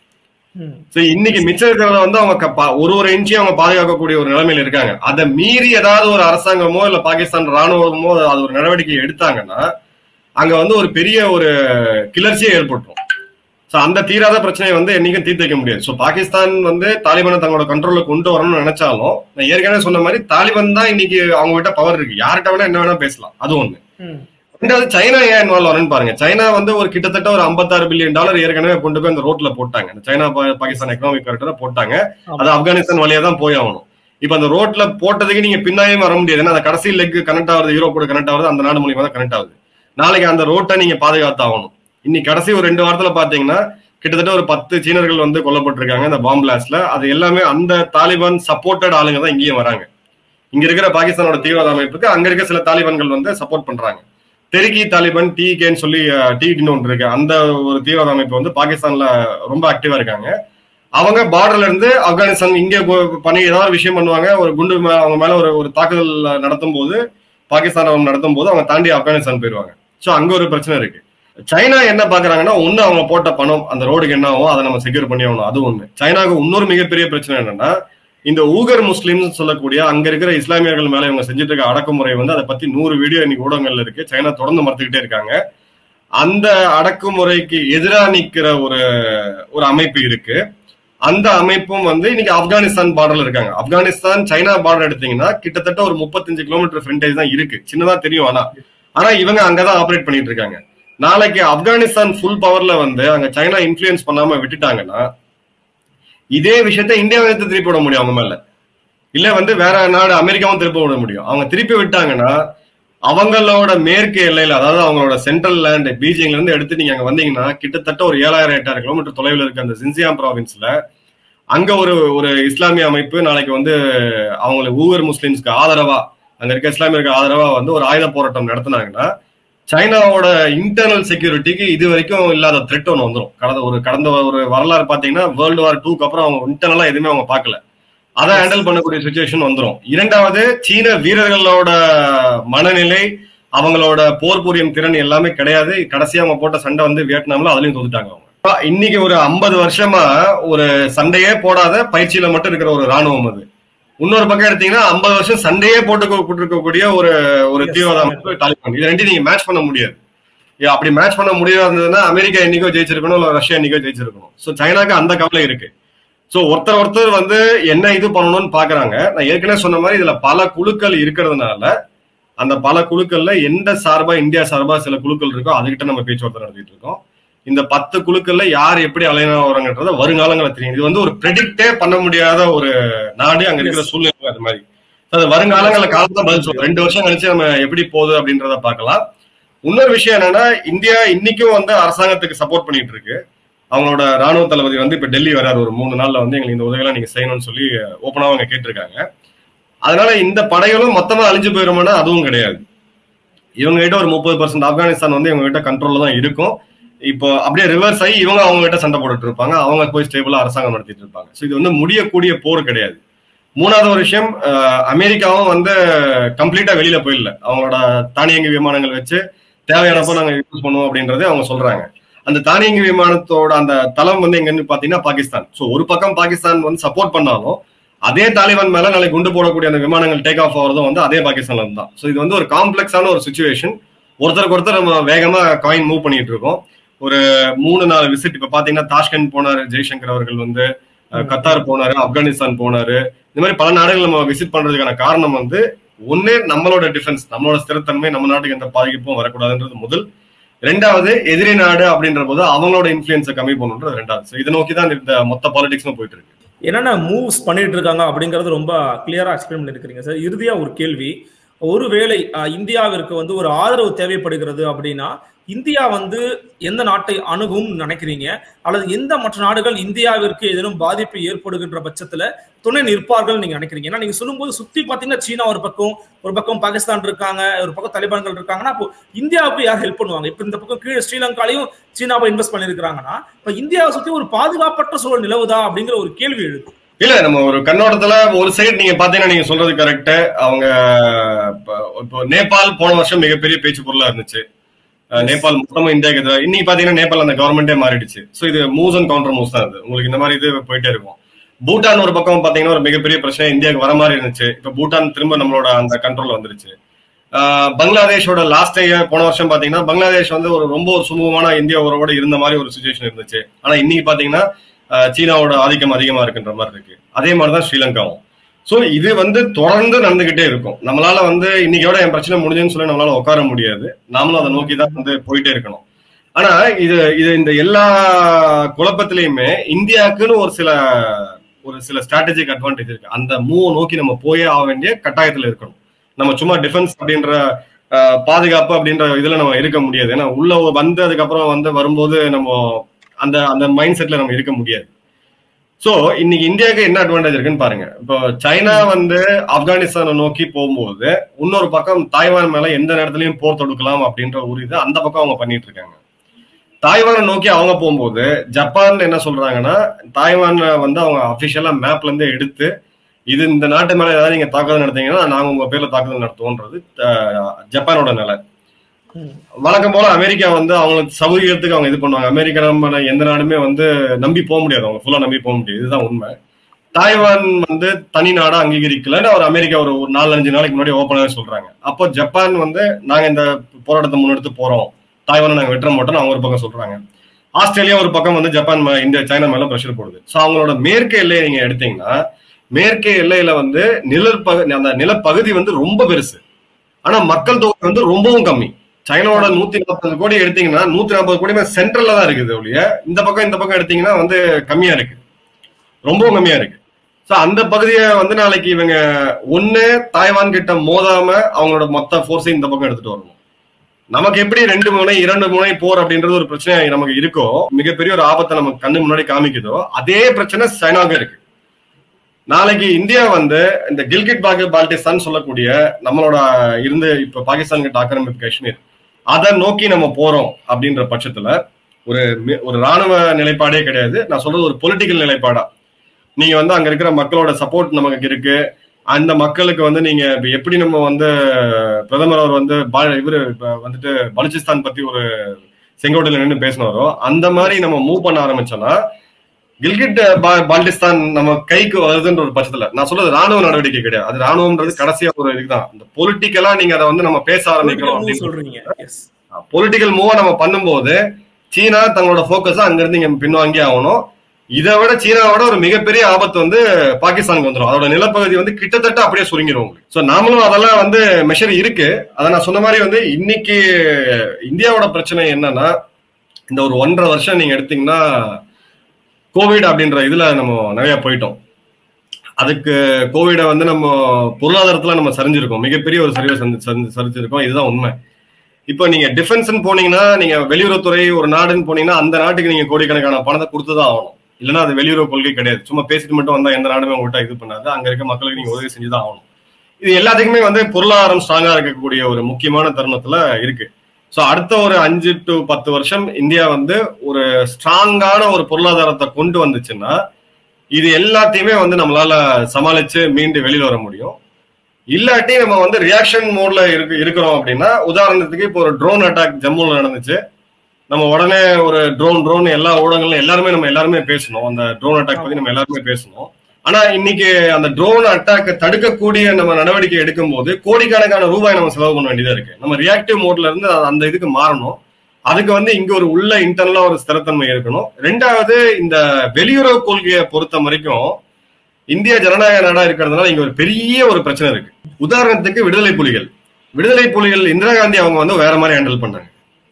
B: ம்.
A: சோ இன்னைக்கு மிச்சம் இருக்கிறத வந்து அவங்க க- பா- ஒரு ஒரு இன்ச்சையும் அவங்க பாதுகாக்கக்கூடிய ஒரு நிலைமையில இருக்காங்க அதை மீறி ஏதாவது ஒரு அரசாங்கமோ இல்ல பாகிஸ்தான் ராணுவமோ அது ஒரு நடவடிக்கை எடுத்தாங்கன்னா அங்க வந்து ஒரு பெரிய ஒரு கிளர்ச்சியே ஏற்பட்டுரும் சோ அந்த தீராத பிரச்சனையை வந்து என்னைக்கும் தீர்த்து வைக்க முடியாது சோ பாகிஸ்தான் வந்து தாலிபானை தங்களோட கண்ட்ரோல்ல கொண்டு வரணும்னு நினைச்சாலும் நான் ஏற்கனவே சொன்ன மாதிரி தாலிபான் தான் இன்னைக்கு அவங்க கிட்ட பவர் இருக்கு யார்கிட்ட வேணா என்ன வேணா பேசலாம் அது ஒண்ணு
B: ம்.
A: ரெண்டாவது சைனா ஏன் இன்வால்வ் ஆகுன்னு பாருங்க சைனா வந்து ஒரு கிட்டத்தட்ட ஒரு 56 பில்லியன் டாலர் ஏற்கனவே கொண்டு போய் அந்த ரோட்ல போட்டாங்க இந்த சைனா பா- பாகிஸ்தான் எக்கனாமிக் கரெக்டா போட்டாங்க அது ஆப்கானிஸ்தான் வழியா தான் போய் ஆகணும் இப்ப அந்த ரோட்ல போட்டதுக்கு நீங்க பின்னாயும் வர முடியாது ஏன்னா அந்த கடைசி லெக் கனெக்ட் ஆகுது யூரோப்போட கனெக்ட் ஆகுது அந்த நாடு மூலியமா தான் கனெக்ட் ஆகுது நாளைக்கு அந்த ரோட்டை நீங்க பாதுகாத்து ஆகணும் இன்னைக்கு கடைசி ஒரு ரெண்டு வாரத்துல பாத்தீங்கன்னா கிட்டத்தட்ட ஒரு பத்து சீனர்கள் வந்து கொல்லப்பட்டிருக்காங்க இந்த பாம் பிளாஸ்ட்ல அது எல்லாமே அந்த தாலிபான் சப்போர்ட்டட் ஆளுங்க தான் இங்கேயும் வராங்க இங்க இருக்கிற பாகிஸ்தானோட தீவிரவாத அமைப்புக்கு அங்க இருக்க சில தாலிபான்கள் வந்து சப்போர்ட் பண்றாங்க தெருக்கி தாலிபான் டிகேன்னு சொல்லி டிகின்னு ஒன்று இருக்கு அந்த ஒரு தீவிரவாத அமைப்பு வந்து பாகிஸ்தான்ல ரொம்ப ஆக்டிவா இருக்காங்க அவங்க பார்டர்ல இருந்து ஆப்கானிஸ்தான் இங்க போ- பண்ணி ஏதாவது ஒரு விஷயம் பண்ணுவாங்க ஒரு குண்டு மே- அவங்க மேல ஒரு ஒரு தாக்குதல் நடத்தும் போது பாகிஸ்தான் அவங்க நடத்தும் போது அவங்க தாண்டி ஆப்கானிஸ்தான் போயிருவாங்க சோ அங்க ஒரு பிரச்சனை இருக்கு சைனா என்ன பாக்குறாங்கன்னா ஒண்ணு அவங்க போட்ட பணம் அந்த ரோடுக்கு என்ன ஆகும் அதை நம்ம செக்யூர் பண்ணி ஆகணும் அது ஒண்ணு சைனாவுக்கு இன்னொரு மிகப்பெரிய பிரச்சனை என்னன்னா இந்த ஊகர் முஸ்லிம்ஸ் சொல்லக்கூடிய அங்க இருக்கிற இஸ்லாமியர்கள் மேல இவங்க செஞ்சுட்டு இருக்க அடக்குமுறை வந்து அதை பத்தி நூறு வீடியோ இன்னைக்கு ஊடகங்கள்ல இருக்கு சைனா தொடர்ந்து மறுத்துக்கிட்டே இருக்காங்க அந்த அடக்குமுறைக்கு எதிரா நிக்கிற ஒரு ஒரு அமைப்பு இருக்கு அந்த அமைப்பும் வந்து இன்னைக்கு ஆப்கானிஸ்தான் பார்டர்ல இருக்காங்க ஆப்கானிஸ்தான் சைனா பார்டர் எடுத்தீங்கன்னா கிட்டத்தட்ட ஒரு முப்பத்தஞ்சு கிலோமீட்டர் ஃப்ரண்டேஜ் தான் இருக்கு சின்னதா தெரியும் ஆனா ஆனா இவங்க அங்கதான் ஆபரேட் பண்ணிட்டு இருக்காங்க நாளைக்கு ஆப்கானிஸ்தான் ஃபுல் பவர்ல வந்து அங்க சைனா இன்ஃபுளுயன்ஸ் பண்ணாம விட்டுட்டாங்கன்னா இதே விஷயத்த இந்தியாவை எடுத்து திருப்பி விட முடியும் அவங்க மேல இல்ல வந்து வேற நாடு அமெரிக்காவும் திருப்பி விட முடியும் அவங்க திருப்பி விட்டாங்கன்னா அவங்களோட மேற்கு எல்லையில அதாவது அவங்களோட சென்ட்ரல் லேண்ட் பீஜிங்ல இருந்து எடுத்து நீங்க அங்க வந்தீங்கன்னா கிட்டத்தட்ட ஒரு ஏழாயிரம் எட்டாயிரம் கிலோமீட்டர் தொலைவில் இருக்க அந்த ஜின்சியாம் ப்ராவின்ஸ்ல அங்க ஒரு ஒரு இஸ்லாமிய அமைப்பு நாளைக்கு வந்து அவங்களுக்கு ஊவர் முஸ்லிம்ஸ்க்கு ஆதரவா அங்க இருக்க இஸ்லாமியருக்கு ஆதரவா வந்து ஒரு ஆயுத போராட்டம் நடத்துனாங்கன்னா சைனாவோட இன்டர்னல் செக்யூரிட்டிக்கு இது வரைக்கும் இல்லாத த்ரெட் ஒன்று வந்துடும் கடந்த ஒரு கடந்த ஒரு வரலாறு பாத்தீங்கன்னா வேர்ல்டு வார் டூக்கு அப்புறம் அவங்க இன்டர்னலா எதுவுமே அவங்க பார்க்கல அதை ஹேண்டில் பண்ணக்கூடிய சுச்சுவேஷன் வந்துடும் இரண்டாவது சீன வீரர்களோட மனநிலை அவங்களோட போர் புரியும் திறன் எல்லாமே கிடையாது கடைசியா அவங்க போட்ட சண்டை வந்து வியட்நாம்ல அதுலயும் தோத்துட்டாங்க அவங்க இன்னைக்கு ஒரு ஐம்பது வருஷமா ஒரு சண்டையே போடாத பயிற்சியில மட்டும் இருக்கிற ஒரு ராணுவம் அது இன்னொரு பக்கம் எடுத்தீங்கன்னா ஐம்பது வருஷம் சண்டையே போட்டு போட்டிருக்கக்கூடிய ஒரு ஒரு
B: Yes.
A: தீவிரவாத அமைப்பு தாலிபான் இது ரெண்டையும் நீங்க மேட்ச் பண்ண முடியாது ஏ, அப்படி மேட்ச் பண்ண முடியாதுன்னா அமெரிக்கா என்னைக்கோ ஜெயிச்சிருக்கணும் இல்ல ரஷ்யா என்னைக்கோ ஜெயிச்சிருக்கணும் சோ சைனாக்கு அந்த கவலை இருக்கு சோ ஒருத்தர் ஒருத்தர் வந்து என்ன இது பண்ணணும்னு பாக்குறாங்க நான் ஏற்கனவே சொன்ன மாதிரி இதுல பல குழுக்கள் இருக்கிறதுனால அந்த பல குழுக்கள்ல எந்த சார்பா இந்தியா சார்பா சில குழுக்கள் இருக்கோ அதுகிட்ட நம்ம பேச்சுவார்த்தை நடத்திட்டு இருக்கோம் இந்த பத்து குழுக்கள்ல யார் எப்படி அலைனா வராங்கன்றத வருங்காலங்கள தெரியும் இது வந்து ஒரு ப்ரெடிக்டே பண்ண முடியாத ஒரு நாடு அங்க இருக்கிற சூழ்நிலை அது மாதிரி So, அது வருங்காலங்கள காலத்துல பதில் சொல்றோம் ரெண்டு வருஷம் கழிச்சு நம்ம எப்படி போகுது அப்படின்றத பார்க்கலாம் இன்னொரு விஷயம் என்னன்னா இந்தியா இன்னைக்கும் வந்து அரசாங்கத்துக்கு சப்போர்ட் பண்ணிட்டு இருக்கு அவங்களோட ராணுவ தளபதி வந்து இப்ப டெல்லி வராரு ஒரு மூணு நாள்ல வந்து எங்களுக்கு இந்த உதவியெல்லாம் நீங்க செய்யணும்னு சொல்லி ஓப்பனா அவங்க கேட்டிருக்காங்க அதனால இந்த படைகளும் மொத்தமா அழிஞ்சு போயிருமானா அதுவும் கிடையாது இவங்க கிட்ட ஒரு முப்பது பர்சன்ட் ஆப்கானிஸ்தான் வந்து இவங்க கிட்ட கண்ட்ரோல்ல தான் இருக்கும் இப்போ அப்படியே ரிவர்ஸ் ஆகி இவங்க அவங்க கிட்ட சண்டை போட்டுட்டு இருப்பாங்க அவங்க போய் ஸ்டேபிளா அரசாங்கம் நடத்திட்டு இருப்பாங்க ஸோ இது வந்து முடியக்கூடிய போர் கிடையாது மூணாவது ஒரு விஷயம் அஹ், அமெரிக்காவும் வந்து கம்ப்ளீட்டா வெளியில போயிடல அவங்களோட தானியங்கி விமானங்கள் வச்சு தேவையானப்போ நாங்க யூஸ் பண்ணுவோம் அப்படின்றதே அவங்க சொல்றாங்க அந்த தானியங்கி விமானத்தோட அந்த தளம் வந்து எங்கன்னு பாத்தீங்கன்னா பாகிஸ்தான் சோ ஒரு பக்கம் பாகிஸ்தான் வந்து சப்போர்ட் பண்ணாலும் அதே தாலிபான் மேல நாளைக்கு குண்டு போடக்கூடிய அந்த விமானங்கள் டேக் ஆஃப் ஆகிறதும் வந்து அதே பாகிஸ்தான்ல இருந்து தான் ஸோ இது வந்து ஒரு காம்ப்ளெக்ஸான ஒரு சுச்சுவேஷன் ஒருத்தருக்கு ஒருத்தர் நம்ம வேகமா காயின் மூவ் பண்ணிட்டு இருக்கோம் ஒரு மூணு நாலு விசிட் இப்ப பாத்தீங்கன்னா தாஷ்கண்ட் போனாரு ஜெய்சங்கர் அவர்கள் வந்து அஹ், கத்தார் போனாரு ஆப்கானிஸ்தான் போனாரு இந்த மாதிரி பல நாடுகள் நம்ம விசிட் பண்றதுக்கான காரணம் வந்து ஒண்ணு நம்மளோட டிஃபென்ஸ் நம்மளோட ஸ்திரத்தன்மை நம்ம நாட்டுக்கு எந்த பாதிப்பும் வரக்கூடாதுன்றது முதல் ரெண்டாவது எதிரி நாடு அப்படின்ற போது அவங்களோட இன்ஃபுளுன்ஸை கம்மி பண்ணணுன்றது ரெண்டாவது So, இதை நோக்கி தான் இந்த மொத்த பாலிடிக்ஸும் போயிட்டு இருக்கு
B: என்னென்ன மூவ்ஸ் பண்ணிட்டு இருக்காங்க அப்படிங்கறது ரொம்ப கிளியரா எக்ஸ்பிளைன் பண்ணிருக்கீங்க சார் இறுதியா ஒரு கேள்வி ஒருவேளை அஹ், இந்தியாவிற்கு வந்து ஒரு ஆதரவு தேவைப்படுகிறது அப்படின்னா இந்தியா வந்து எந்த நாட்டை அணுகும் நினைக்கிறீங்க அல்லது எந்த மற்ற நாடுகள் இந்தியாவிற்கு ஏதேனும் பாதிப்பு ஏற்படுகின்ற பட்சத்துல துணை நிற்பார்கள் நீங்க நினைக்கிறீங்க ஏன்னா நீங்க சொல்லும்போது சுத்தி பாத்தீங்கன்னா சீனா ஒரு பக்கம் ஒரு பக்கம் பாகிஸ்தான் இருக்காங்க ஒரு பக்கம் தலிபான்கள் இருக்காங்கன்னா அப்போ இந்தியாவுக்கு யார் ஹெல்ப் பண்ணுவாங்க இப்ப இந்த பக்கம் கீழே ஸ்ரீலங்காலையும் சீனாவை இன்வெஸ்ட் பண்ணிருக்காங்கன்னா இப்ப இந்தியாவை சுத்தி ஒரு பாதுகாப்பற்ற சூழல் நிலவுதா அப்படிங்கிற ஒரு கேள்வி எழுது
A: இல்ல நம்ம ஒரு கண்ணோட்டத்துல ஒரு சைடு நீங்க பாத்தீங்கன்னா நீங்க சொல்றது கரெக்ட் அவங்க இப்ப- இப்போ நேபாள் போன வருஷம் மிகப்பெரிய பேச்சு பொருளா இருந்துச்சு அஹ், நேபாள் மொத்தமா இந்தியாவுக்கு எதிராக இன்னைக்கு பாத்தீங்கன்னா நேபாள் அந்த கவர்மெண்டே மாறிடுச்சு சோ இது மூவ்ஸ் அண்ட் கவுண்டர் மூவ்ஸ் தான் இது உங்களுக்கு இந்த மாதிரி இது போயிட்டே இருக்கும் பூட்டான் ஒரு பக்கம் பாத்தீங்கன்னா ஒரு மிகப்பெரிய பிரச்சனை இந்தியாவுக்கு வர மாதிரி இருந்துச்சு இப்ப பூட்டான் திரும்ப நம்மளோட அந்த கண்ட்ரோல் வந்துருச்சு ஆஹ் பங்களாதேஷோட லாஸ்ட் இயர் போன வருஷம் பாத்தீங்கன்னா பங்களாதேஷ் வந்து ஒரு ரொம்ப ஒரு சுமூகமான இந்தியா உறவோட இருந்த மாதிரி ஒரு சுச்சுவேஷன் இருந்துச்சு ஆனா இன்னைக்கு பாத்தீங்கன்னா ஆஹ் சீனாவோட ஆதிக்கம் அதிகமா இருக்குன்ற மாதிரி இருக்கு அதே மாதிரிதான் ஸ்ரீலங்காவும் சோ இது வந்து தொடர்ந்து நடந்துகிட்டே இருக்கும் நம்மளால வந்து இன்னைக்கோட என் பிரச்சனை முடிஞ்சுன்னு சொல்லி நம்மளால உட்கார முடியாது நாமளும் அதை நோக்கி தான் வந்து போயிட்டே இருக்கணும் ஆனா இது இது இந்த எல்லா குழப்பத்திலயுமே இந்தியாவுக்குன்னு ஒரு சில ஒரு சில ஸ்ட்ராட்டஜிக் அட்வான்டேஜ் இருக்கு அந்த மூவ் நோக்கி நம்ம போயே ஆக வேண்டிய கட்டாயத்துல இருக்கணும் நம்ம சும்மா டிஃபென்ஸ் அப்படின்ற ஆஹ், பாதுகாப்பு அப்படின்ற இதுல நம்ம இருக்க முடியாது ஏன்னா உள்ள வந்து அதுக்கப்புறம் வந்து வரும்போது நம்ம அந்த அந்த மைண்ட் செட்ல நம்ம இருக்க முடியாது சோ இன்னைக்கு இந்தியாவுக்கு என்ன அட்வான்டேஜ் இருக்குன்னு பாருங்க இப்போ சைனா வந்து ஆப்கானிஸ்தானை நோக்கி போகும்போது இன்னொரு பக்கம் தாய்வான் மேல எந்த நேரத்திலையும் போர் தொடுக்கலாம் அப்படின்ற ஒரு இது அந்த பக்கம் அவங்க பண்ணிட்டு இருக்காங்க தாய்வானை நோக்கி அவங்க போகும்போது ஜப்பான் என்ன சொல்றாங்கன்னா தாய்வான்ல வந்து அவங்க அபிஷியலா மேப்ல இருந்து எடுத்து இது இந்த நாட்டு மேல ஏதாவது நீங்க தாக்குதல் நடத்தீங்கன்னா நாங்க உங்க பேர்ல தாக்குதல் நடத்துவோன்றது அஹ், ஜப்பானோட நிலை
B: ம்.
A: வழக்கம் போல அமெரிக்கா வந்து அவங்களுக்கு சௌகரியத்துக்கு அவங்க இது பண்ணுவாங்க அமெரிக்கா நம்ம எந்த நாடுமே வந்து நம்பி போக முடியாது அவங்க ஃபுல்லா நம்பி போக முடியாது இதுதான் உண்மை தாய்வான் வந்து தனி நாடா அங்கீகரிக்கலன்னு அவர் அமெரிக்கா ஒரு ஒரு நாலு அஞ்சு நாளைக்கு முன்னாடி ஓப்பனாவே சொல்றாங்க அப்போ ஜப்பான் வந்து நாங்க இந்த போராட்டத்தை முன்னெடுத்து போறோம் தாய்வானை நாங்க வெட்ட மாட்டோம்னு அவங்க ஒரு பக்கம் சொல்றாங்க ஆஸ்திரேலியா ஒரு பக்கம் வந்து ஜப்பான் மே- இந்தியா சைனா மேல ப்ரெஷர் போடுது சோ அவங்களோட மேற்கு எல்லையை நீங்க எடுத்தீங்கன்னா மேற்கு எல்லையில வந்து நிலப்பகுதி அந்த நிலப்பகுதி வந்து ரொம்ப பெருசு ஆனா மக்கள் தொகை வந்து ரொம்பவும் கம்மி சைனாவோட நூத்தி நாற்பது கோடி எடுத்தீங்கன்னா நூத்தி நாற்பது கோடி சென்ட்ரல்ல தான் இருக்குது ஒழிய இந்த பக்கம் இந்த பக்கம் எடுத்தீங்கன்னா வந்து கம்மியா இருக்கு ரொம்பவும் கம்மியா இருக்கு சோ அந்த பகுதியை வந்து நாளைக்கு இவங்க ஒண்ணு தாய்வான் கிட்ட மோதாம அவங்களோட மொத்த ஃபோர்ஸையும் இந்த பக்கம் எடுத்துட்டு வரணும் நமக்கு எப்படி ரெண்டு முனை இரண்டு முனை போர் அப்படின்றது ஒரு பிரச்சனை நமக்கு இருக்கோ மிகப்பெரிய ஒரு ஆபத்தை நமக்கு கண்ணு முன்னாடி காமிக்குதோ அதே பிரச்சனை சைனாவுக்கு இருக்கு நாளைக்கு இந்தியா வந்து இந்த கில்கிட் பாகி பால்டிஸ்தான் சொல்லக்கூடிய நம்மளோட இருந்து இப்ப பாகிஸ்தான் கிட்ட ஆக்கிரமிப்பு காஷ்மீர் அதை நோக்கி நம்ம போறோம் அப்படின்ற பட்சத்துல ஒரு மி- ஒரு ராணுவ நிலைப்பாடே கிடையாது நான் சொல்றது ஒரு பொலிட்டிக்கல் நிலைப்பாடா நீங்க வந்து அங்க இருக்கிற மக்களோட சப்போர்ட் நமக்கு இருக்கு அந்த மக்களுக்கு வந்து நீங்க இப்ப எப்படி நம்ம வந்து பிரதமர் அவர் வந்து பா- இவரு இப்ப வந்துட்டு பலுச்சிஸ்தான் பத்தி ஒரு செங்கோட்டையில நின்று பேசினாரோ அந்த மாதிரி நம்ம மூவ் பண்ண ஆரம்பிச்சோம்னா கில்கிட் பா- பால்டிஸ்தான் நம்ம கைக்கு வருதுன்ற ஒரு பட்சத்துல நான் சொல்றது ராணுவ நடவடிக்கை கிடையாது அது ராணுவம்ன்றது கடைசியா ஒரு இதுதான் இந்த பொலிட்டிக்கலா நீங்க அதை வந்து நம்ம பேச ஆரம்பிக்கிறோம்
B: Political move
A: அப்படின்னு
B: சொல்றீங்க எஸ்
A: பொலிட்டிக்கல் மூவா நம்ம பண்ணும்போது சீனா தங்களோட போக்கஸ் அங்க இருந்து இங்க பின்வாங்கி ஆகணும் இதை விட சீனாவோட ஒரு மிகப்பெரிய ஆபத்து வந்து பாகிஸ்தானுக்கு வந்துடும் அதோட நிலப்பகுதி வந்து கிட்டத்தட்ட அப்படியே சுருங்கிடும் உங்களுக்கு சோ நாமளும் அதெல்லாம் வந்து மெஷர் இருக்கு அதை நான் சொன்ன மாதிரி வந்து இன்னைக்கு இந்தியாவோட பிரச்சனை என்னன்னா இந்த ஒரு ஒன்றரை வருஷம் நீங்க எடுத்தீங்கன்னா கோவிட் அப்படின்ற இதுல நம்ம நிறைய போயிட்டோம் அதுக்கு கோவிட வந்து நம்ம பொருளாதாரத்துல நம்ம சரிஞ்சிருக்கோம் மிகப்பெரிய ஒரு சரிவை சந்தி- சந்தி- சரிஞ்சிருக்கோம் இதுதான் உண்மை இப்போ நீங்க டிஃபென்ஸ்னு போனீங்கன்னா நீங்க வெளியுறவுத்துறை ஒரு நாடுன்னு போனீங்கன்னா அந்த நாட்டுக்கு நீங்க கோடிக்கணக்கான பணத்தை கொடுத்துதான் ஆகணும் இல்லைன்னா அது வெளியுறவு கொள்கை கிடையாது சும்மா பேசிட்டு மட்டும் வந்தா எந்த நாடுமே உங்கள்கிட்ட இது பண்ணாது அங்க இருக்க மக்களுக்கு நீங்க உதவி செஞ்சுதான் ஆகணும் இது எல்லாத்துக்குமே வந்து பொருளாதாரம் ஸ்ட்ராங்கா இருக்கக்கூடிய ஒரு முக்கியமான தருணத்துல இருக்கு ஸோ அடுத்த ஒரு அஞ்சு டு பத்து வருஷம் இந்தியா வந்து ஒரு ஸ்ட்ராங்கான ஒரு பொருளாதாரத்தை கொண்டு வந்துச்சுன்னா இது எல்லாத்தையுமே வந்து நம்மளால சமாளிச்சு மீண்டு வெளியில வர முடியும் இல்லாட்டி நம்ம வந்து ரியாக்ஷன் மோட்ல இருக்கு இருக்கிறோம் அப்படின்னா உதாரணத்துக்கு இப்போ ஒரு ட்ரோன் அட்டாக் ஜம்முல நடந்துச்சு நம்ம உடனே ஒரு ட்ரோன் ட்ரோன் எல்லா ஊடகங்களும் எல்லாருமே நம்ம எல்லாருமே பேசணும் அந்த ட்ரோன் அட்டாக் பத்தி நம்ம எல்லாருமே பேசணும் ஆனா இன்னைக்கு அந்த ட்ரோன் அட்டாக் தடுக்கக்கூடிய நம்ம நடவடிக்கை எடுக்கும் போது கோடிக்கணக்கான ரூபாய் நம்ம செலவு பண்ண வேண்டியதா இருக்கு நம்ம ரியாக்டிவ் மோட்ல இருந்து அந்த இதுக்கு மாறணும் அதுக்கு வந்து இங்க ஒரு உள்ள இன்டர்னலா ஒரு ஸ்திரத்தன்மை இருக்கணும் ரெண்டாவது இந்த வெளியுறவு கொள்கையை பொறுத்த வரைக்கும் இந்தியா ஜனநாயக நாடா இருக்கிறதுனால இங்க ஒரு பெரிய ஒரு பிரச்சனை இருக்கு உதாரணத்துக்கு விடுதலை புலிகள் விடுதலை புலிகள் இந்திரா காந்தி அவங்க வந்து வேற மாதிரி ஹேண்டில் பண்ணாங்க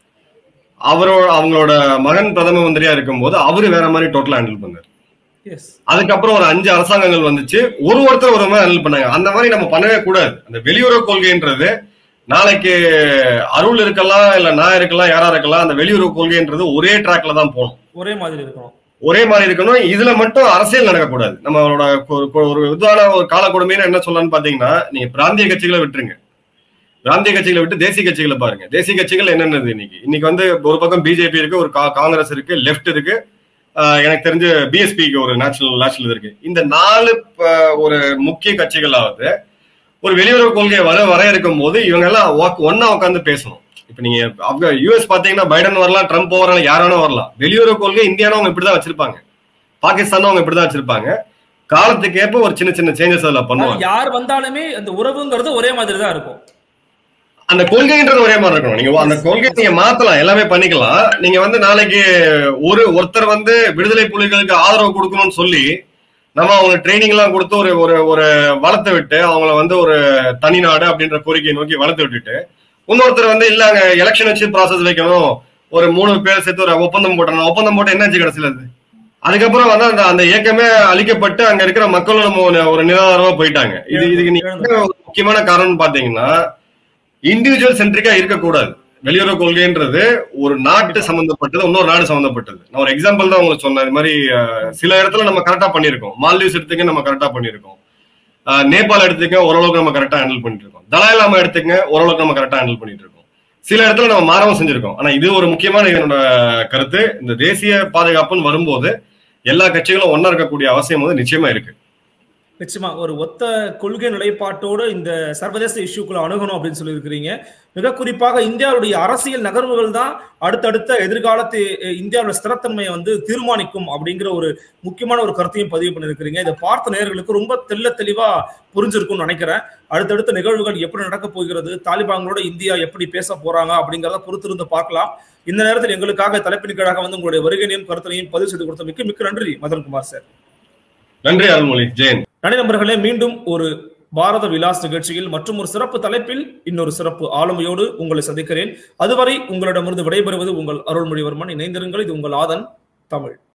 A: அவரோட அவங்களோட மகன் பிரதம மந்திரியா இருக்கும்போது அவரு வேற மாதிரி டோட்டலா ஹேண்டில் பண்ணாரு
B: எஸ்
A: அதுக்கப்புறம் ஒரு அஞ்சு அரசாங்கங்கள் வந்துச்சு ஒரு ஒருத்தர் ஒரு மாதிரி ஹேண்டில் பண்ணாங்க அந்த மாதிரி நம்ம பண்ணவே கூடாது அந்த வெளியுறவு கொள்கைன்றது நாளைக்கு அருள் இருக்கலாம் இல்ல நான் இருக்கலாம் யாரா இருக்கலாம் அந்த வெளியுறவு கொள்கைன்றது ஒரே ட்ராக்ல தான் போகணும்
B: ஒரே மாதிரி இருக்கணும்
A: ஒரே மாதிரி இருக்கணும் இதுல மட்டும் அரசியல் நடக்கக்கூடாது நம்மளோட ஒரு ஒரு இதான ஒரு கால கொடுமைன்னு என்ன சொல்லலாம்னு பாத்தீங்கன்னா நீங்க பிராந்திய கட்சிகளை விட்டுருங்க பிராந்திய கட்சிகளை விட்டு தேசிய கட்சிகளை பாருங்க தேசிய கட்சிகள் என்னென்னது இன்னைக்கு இன்னைக்கு வந்து ஒரு பக்கம் பிஜேபி இருக்கு ஒரு கா- காங்கிரஸ் இருக்கு லெஃப்ட் இருக்கு ஆஹ் எனக்கு தெரிஞ்ச பிஎஸ்பிக்கு ஒரு நேஷனல் நேஷனல் இருக்கு இந்த நாலு ப- ஒரு முக்கிய கட்சிகளாவது ஒரு வெளியுறவு கொள்கையை வர வரையறுக்கும் போது இவங்க எல்லாம் ஒன்னா உட்காந்து பேசணும் இப்ப நீங்க ஆப்கா யூஎஸ் பாத்தீங்கன்னா பைடன் வரலாம் ட்ரம்ப் வரலாம் யாரானோ வரலாம் வெளியுறவு கொள்கை இந்தியானா அவங்க இப்படிதான் வச்சிருப்பாங்க பாகிஸ்தான் அவங்க இப்படிதான் வச்சிருப்பாங்க காலத்துக்கு ஏற்ப ஒரு சின்ன சின்ன சேஞ்சஸ் அதுல பண்ணுவாங்க
B: யார் வந்தாலுமே அந்த உறவுங்கிறது ஒரே மாதிரி தான் இருக்கும்
A: அந்த கொள்கைன்றது ஒரே மாதிரி இருக்கணும் நீங்க அந்த கொள்கை நீங்க மாத்தலாம் எல்லாமே பண்ணிக்கலாம் நீங்க வந்து நாளைக்கு ஒரு ஒருத்தர் வந்து விடுதலை புலிகளுக்கு ஆதரவு கொடுக்கணும்னு சொல்லி நம்ம அவங்க ட்ரைனிங் எல்லாம் கொடுத்து ஒரு ஒரு ஒரு வளர்த்து விட்டு அவங்கள வந்து ஒரு தனி நாடு அப்படின்ற கோரிக்கையை நோக்கி வளர்த்து விட்டுட்டு இன்னொருத்தர் வந்து இல்ல அங்க எலெக்ஷன் வச்சு ப்ராசஸ் வைக்கணும் ஒரு மூணு பேர் சேர்த்து ஒரு ஒப்பந்தம் போட்டணும் ஒப்பந்தம் போட்டு என்னாச்சு கடைசியில அது அதுக்கப்புறம் வந்து அந்த அந்த இயக்கமே அழிக்கப்பட்டு அங்க இருக்கிற மக்களும் நம்ம ஒரு- ஒரு நிராதாரமா போயிட்டாங்க இது இதுக்கு நீங்க என்ன ஒரு முக்கியமான காரணம்னு பாத்தீங்கன்னா இண்டிவிஜுவல் சென்ட்ரிக்கா இருக்கக்கூடாது வெளியுறவு கொள்கைன்றது ஒரு நாட்டு சம்பந்தப்பட்டது இன்னொரு நாடு சம்பந்தப்பட்டது நான் ஒரு எக்ஸாம்பிள் தான் உங்களுக்கு சொன்னேன் இது மாதிரி அஹ், சில இடத்துல நம்ம கரெக்டா பண்ணியிருக்கோம் மால்தீவ்ஸ் எடுத்துக்க நம்ம கரெக்டா பண்ணியிருக்கோம் அஹ், நேபாள் எடுத்துக்க ஓரளவுக்கு நம்ம கரெக்டா ஹேண்டில் பண்ணிட்டு இருக்கோம் தலாயிலாம எடுத்துக்க ஓரளவுக்கு நம்ம கரெக்டா ஹேண்டில் பண்ணிட்டு இருக்கோம் சில இடத்துல நம்ம மாறவும் செஞ்சிருக்கோம் ஆனா இது ஒரு முக்கியமான என்னோட கருத்து இந்த தேசிய பாதுகாப்புன்னு வரும்போது எல்லா கட்சிகளும் ஒண்ணா இருக்கக்கூடிய அவசியம் வந்து நிச்சயமா இருக்கு
B: நிச்சயமா ஒரு ஒத்த கொள்கை நிலைப்பாட்டோடு இந்த சர்வதேச இஷ்யூக்குள்ள அணுகணும் அப்படின்னு சொல்லியிருக்கிறீங்க மிக குறிப்பாக இந்தியாவுடைய அரசியல் நகர்வுகள் தான் அடுத்தடுத்த எதிர்காலத்து அஹ், இந்தியாவோட ஸ்திரத்தன்மையை வந்து தீர்மானிக்கும் அப்படிங்கிற ஒரு முக்கியமான ஒரு கருத்தையும் பதிவு பண்ணியிருக்கிறீங்க இதை பார்த்த நேயர்களுக்கு ரொம்ப தெள்ள தெளிவா புரிஞ்சிருக்கும்னு நினைக்கிறேன் அடுத்தடுத்த நிகழ்வுகள் எப்படி நடக்க போகிறது தாலிபான்களோட இந்தியா எப்படி பேச போறாங்க அப்படிங்கிறத பொறுத்திருந்து பார்க்கலாம் இந்த நேரத்தில் எங்களுக்காக தலைப்பின் கீழாக வந்து உங்களுடைய வருகையையும் கருத்தையும் பதிவு செய்து கொடுத்த மிக்க மிக்க நன்றி மதன்குமார் சார்
A: நன்றி அருள்மொழி ஜெயன்
B: நன்றி நண்பர்களே மீண்டும் ஒரு பாரத விலாஸ் நிகழ்ச்சியில் மற்றும் ஒரு சிறப்பு தலைப்பில் இன்னொரு சிறப்பு ஆளுமையோடு உங்களை சந்திக்கிறேன் அதுவரை உங்களிடமிருந்து விடைபெறுவது உங்கள் அருள்மொழிவர்மன் இணைந்திருங்கள் இது உங்கள் ஆதன் தமிழ்